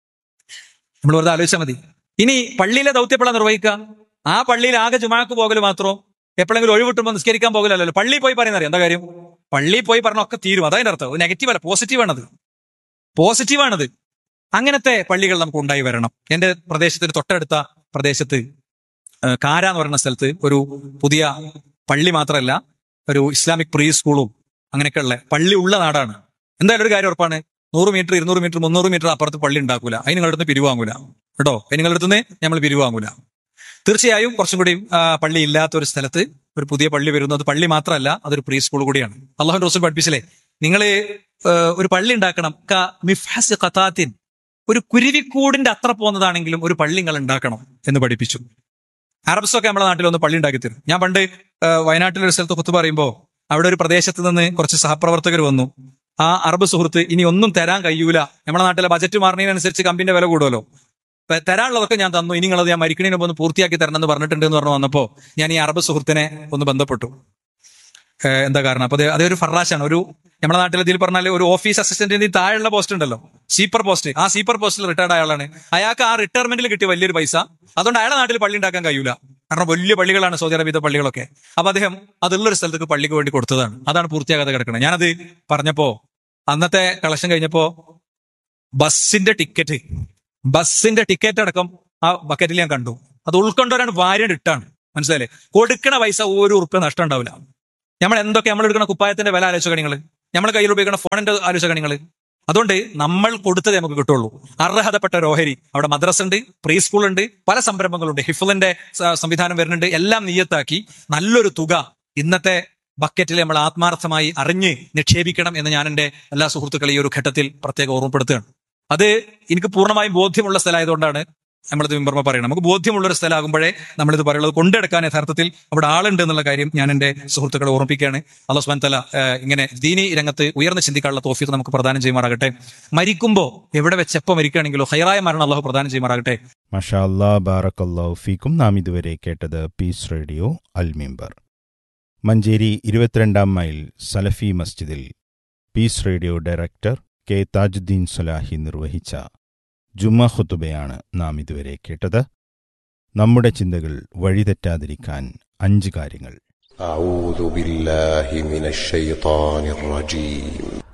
നമ്മൾ വെറുതെ ആലോചിച്ചാൽ മതി ഇനി പള്ളിയിലെ ദൗത്യം എപ്പോഴാണ് നിർവഹിക്കുക ആ പള്ളിയിൽ ആകെ ജുമാക്ക് പോകൽ മാത്രം എപ്പോഴെങ്കിലും ഒഴിവിട്ടുമ്പോൾ നിസ്കരിക്കാൻ പോകലല്ലോ പള്ളി പോയി പറയുന്ന അറിയാം എന്താ കാര്യം പള്ളി പോയി പറഞ്ഞ ഒക്കെ തീരും അതതിന്റെ അർത്ഥം നെഗറ്റീവ് അല്ല പോസിറ്റീവ് ആണത് പോസിറ്റീവ് ആണത് അങ്ങനത്തെ പള്ളികൾ നമുക്ക് ഉണ്ടായി വരണം എന്റെ പ്രദേശത്തിന് തൊട്ടടുത്ത പ്രദേശത്ത് ഏഹ്, കാര എന്ന് പറയുന്ന സ്ഥലത്ത് ഒരു പുതിയ പള്ളി മാത്രമല്ല ഒരു ഇസ്ലാമിക് പ്രീ സ്കൂളും അങ്ങനെയൊക്കെ ഉള്ള പള്ളി ഉള്ള നാടാണ് എന്തായാലും ഒരു കാര്യം ഉറപ്പാണ് നൂറ് മീറ്റർ ഇരുന്നൂറ് മീറ്റർ മുന്നൂറ് മീറ്റർ അപ്പുറത്ത് പള്ളി ഉണ്ടാക്കൂല അതിന് നിങ്ങളുടെ അടുത്ത് പിരിവാങ്ങൂല കേട്ടോ അതിന് നിങ്ങളുടെ അടുത്ത് നമ്മൾ പിരിവാങ്ങൂല തീർച്ചയായും കുറച്ചും കൂടി ആ, പള്ളി ഇല്ലാത്ത ഒരു സ്ഥലത്ത് ഒരു പുതിയ പള്ളി വരുന്നു അത് പള്ളി മാത്രമല്ല അതൊരു പ്രീ സ്കൂൾ കൂടിയാണ് അള്ളാഹു റസൂൽ പഠിപ്പിച്ചില്ലേ നിങ്ങൾ ഒരു പള്ളി ഉണ്ടാക്കണം ക മിഫ്ഹസ് ഖതാത്തിൻ ഒരു കുരുവിക്കൂടിന്റെ അത്ര പോകുന്നതാണെങ്കിലും ഒരു പള്ളി നിങ്ങൾ ഉണ്ടാക്കണം എന്ന് പഠിപ്പിച്ചു അറബ്സ് ഒക്കെ നമ്മുടെ നാട്ടിൽ ഒന്ന് പള്ളി ഉണ്ടാക്കി തരും ഞാൻ പണ്ട് ആ, വയനാട്ടിലെ ഒരു സ്ഥലത്ത് കുത്തു പറയുമ്പോൾ അവിടെ ഒരു പ്രദേശത്ത് നിന്ന് കുറച്ച് സഹപ്രവർത്തകർ വന്നു ആ അറബ് സുഹൃത്ത് ഇനി ഒന്നും തരാൻ കഴിയൂല നമ്മുടെ നാട്ടിലെ ബജറ്റ് മാറുന്നതിനനുസരിച്ച് കമ്പിന്റെ വില കൂടുമല്ലോ അപ്പൊ തരാനുള്ളതൊക്കെ ഞാൻ തന്നു ഇനി നിങ്ങളത് ഞാൻ മരിക്കണതിന് മുമ്പ് ഒന്ന് പൂർത്തിയാക്കി തരണം എന്ന് പറഞ്ഞിട്ടുണ്ട് എന്ന് പറഞ്ഞു വന്നപ്പോ ഞാൻ ഈ അറബ് സുഹൃത്തിനെ ഒന്ന് ബന്ധപ്പെട്ടു ഏഹ് എന്താ കാരണം അപ്പൊ അതേ ഒരു ഫറാശാണ് ഒരു നമ്മുടെ നാട്ടിൽ ഇതിൽ പറഞ്ഞാൽ ഒരു ഓഫീസ് അസിസ്റ്റന്റിന്റെ താഴെയുള്ള പോസ്റ്റ് ഉണ്ടല്ലോ സീപ്പർ പോസ്റ്റ് ആ സീപ്പർ പോസ്റ്റിൽ റിട്ടയർഡ് ആളാണ് അയാൾക്ക് ആ റിട്ടയർമെന്റിൽ കിട്ടിയ വലിയൊരു പൈസ അതുകൊണ്ട് അയാളെ നാട്ടിൽ പള്ളി ഉണ്ടാക്കാൻ കഴിയൂല കാരണം വലിയ പള്ളികളാണ് സൗദി അറേബ്യത്തെ പള്ളികളൊക്കെ അപ്പൊ അദ്ദേഹം അതുള്ളൊരു സ്ഥലത്തേക്ക് പള്ളിക്ക് വേണ്ടി കൊടുത്തതാണ് അതാണ് പൂർത്തിയാകാതെ കിടക്കുന്നത് ഞാനത് പറഞ്ഞപ്പോ അന്നത്തെ കളക്ഷൻ കഴിഞ്ഞപ്പോ ബസ്സിന്റെ ടിക്കറ്റ് ബസ്സിന്റെ ടിക്കറ്റ് അടക്കം ആ ബക്കറ്റിൽ ഞാൻ കണ്ടു അത് ഉൾക്കൊണ്ടവരാണ് ഭാര്യ ഇട്ടാണ് മനസ്സിലായില്ലേ കൊടുക്കണ പൈസ ഒരു ഉറുപ്പ്യ നഷ്ടം ഉണ്ടാവില്ല നമ്മൾ എന്തൊക്കെ നമ്മൾ എടുക്കുന്ന കുപ്പായത്തിന്റെ വില ആലോചിച്ച നിങ്ങൾ നമ്മൾ കയ്യിൽ ഉപയോഗിക്കുന്ന ഫോണിന്റെ ആലോചിച്ച നിങ്ങൾ അതുകൊണ്ട് നമ്മൾ കൊടുത്തതേ നമുക്ക് കിട്ടുള്ളൂ അർഹതപ്പെട്ട ഒരു ഓഹരി അവിടെ മദ്രസ ഉണ്ട് പ്രീ സ്കൂൾ ഉണ്ട് പല സംരംഭങ്ങളുണ്ട് ഹിഫുലിന്റെ സ- സംവിധാനം വരുന്നുണ്ട് എല്ലാം നീയത്താക്കി നല്ലൊരു തുക ഇന്നത്തെ ബക്കറ്റിൽ നമ്മൾ ആത്മാർത്ഥമായി അറിഞ്ഞ് നിക്ഷേപിക്കണം എന്ന് ഞാൻ എന്റെ എല്ലാ സുഹൃത്തുക്കളെ ഈ ഒരു ഘട്ടത്തിൽ പ്രത്യേകം ഓർമ്മപ്പെടുത്തുകയാണ് അത് എനിക്ക് പൂർണ്ണമായും ബോധ്യമുള്ള സ്ഥലമായതുകൊണ്ടാണ് നമ്മളിത് വിമ്പർമ്മ പറയണം നമുക്ക് ബോധ്യമുള്ള ഒരു സ്ഥലമാകുമ്പോഴേ നമ്മളിത് പറയുന്നത് കൊണ്ടെടുക്കാൻ യഥാർത്ഥത്തിൽ അവിടെ ആളുണ്ട് എന്നുള്ള കാര്യം ഞാൻ എന്റെ സുഹൃത്തുക്കളെ ഓർമ്മിപ്പിക്കുകയാണ് അള്ളാഹു സുബ്ഹാനഹു തല ഇങ്ങനെ ദീനി രംഗത്ത് ഉയർന്ന് ചിന്തിക്കാനുള്ള തോഫീക്ക് നമുക്ക് പ്രദാനം ചെയ്യുമാറാകട്ടെ മരിക്കുമ്പോ എവിടെ വെച്ച് എപ്പോ മരിക്കുകയാണെങ്കിലോ ഹൈറായ മരണം അള്ളാഹു പ്രദാനം ചെയ്യുമാറാകട്ടെ മഷാ അല്ലാ ബാറക്കല്ലാഹു ഫീക്കും നാം ഇതുവരെ കേട്ടത് പീസ് റേഡിയോ അൽമിമ്പർ മഞ്ചേരി ഇരുപത്തിരണ്ടാം മൈൽ സലഫി മസ്ജിദിൽ peace radio director K Thajudheen Salahi നിർവഹിച്ച ജുമ്മ ഖുത്തുബയാണ് നാം ഇതുവരെ കേട്ടത് നമ്മുടെ ചിന്തകൾ വഴിതെറ്റാതിരിക്കാൻ അഞ്ച് കാര്യങ്ങൾ أعوذ بالله من الشيطان الرجيم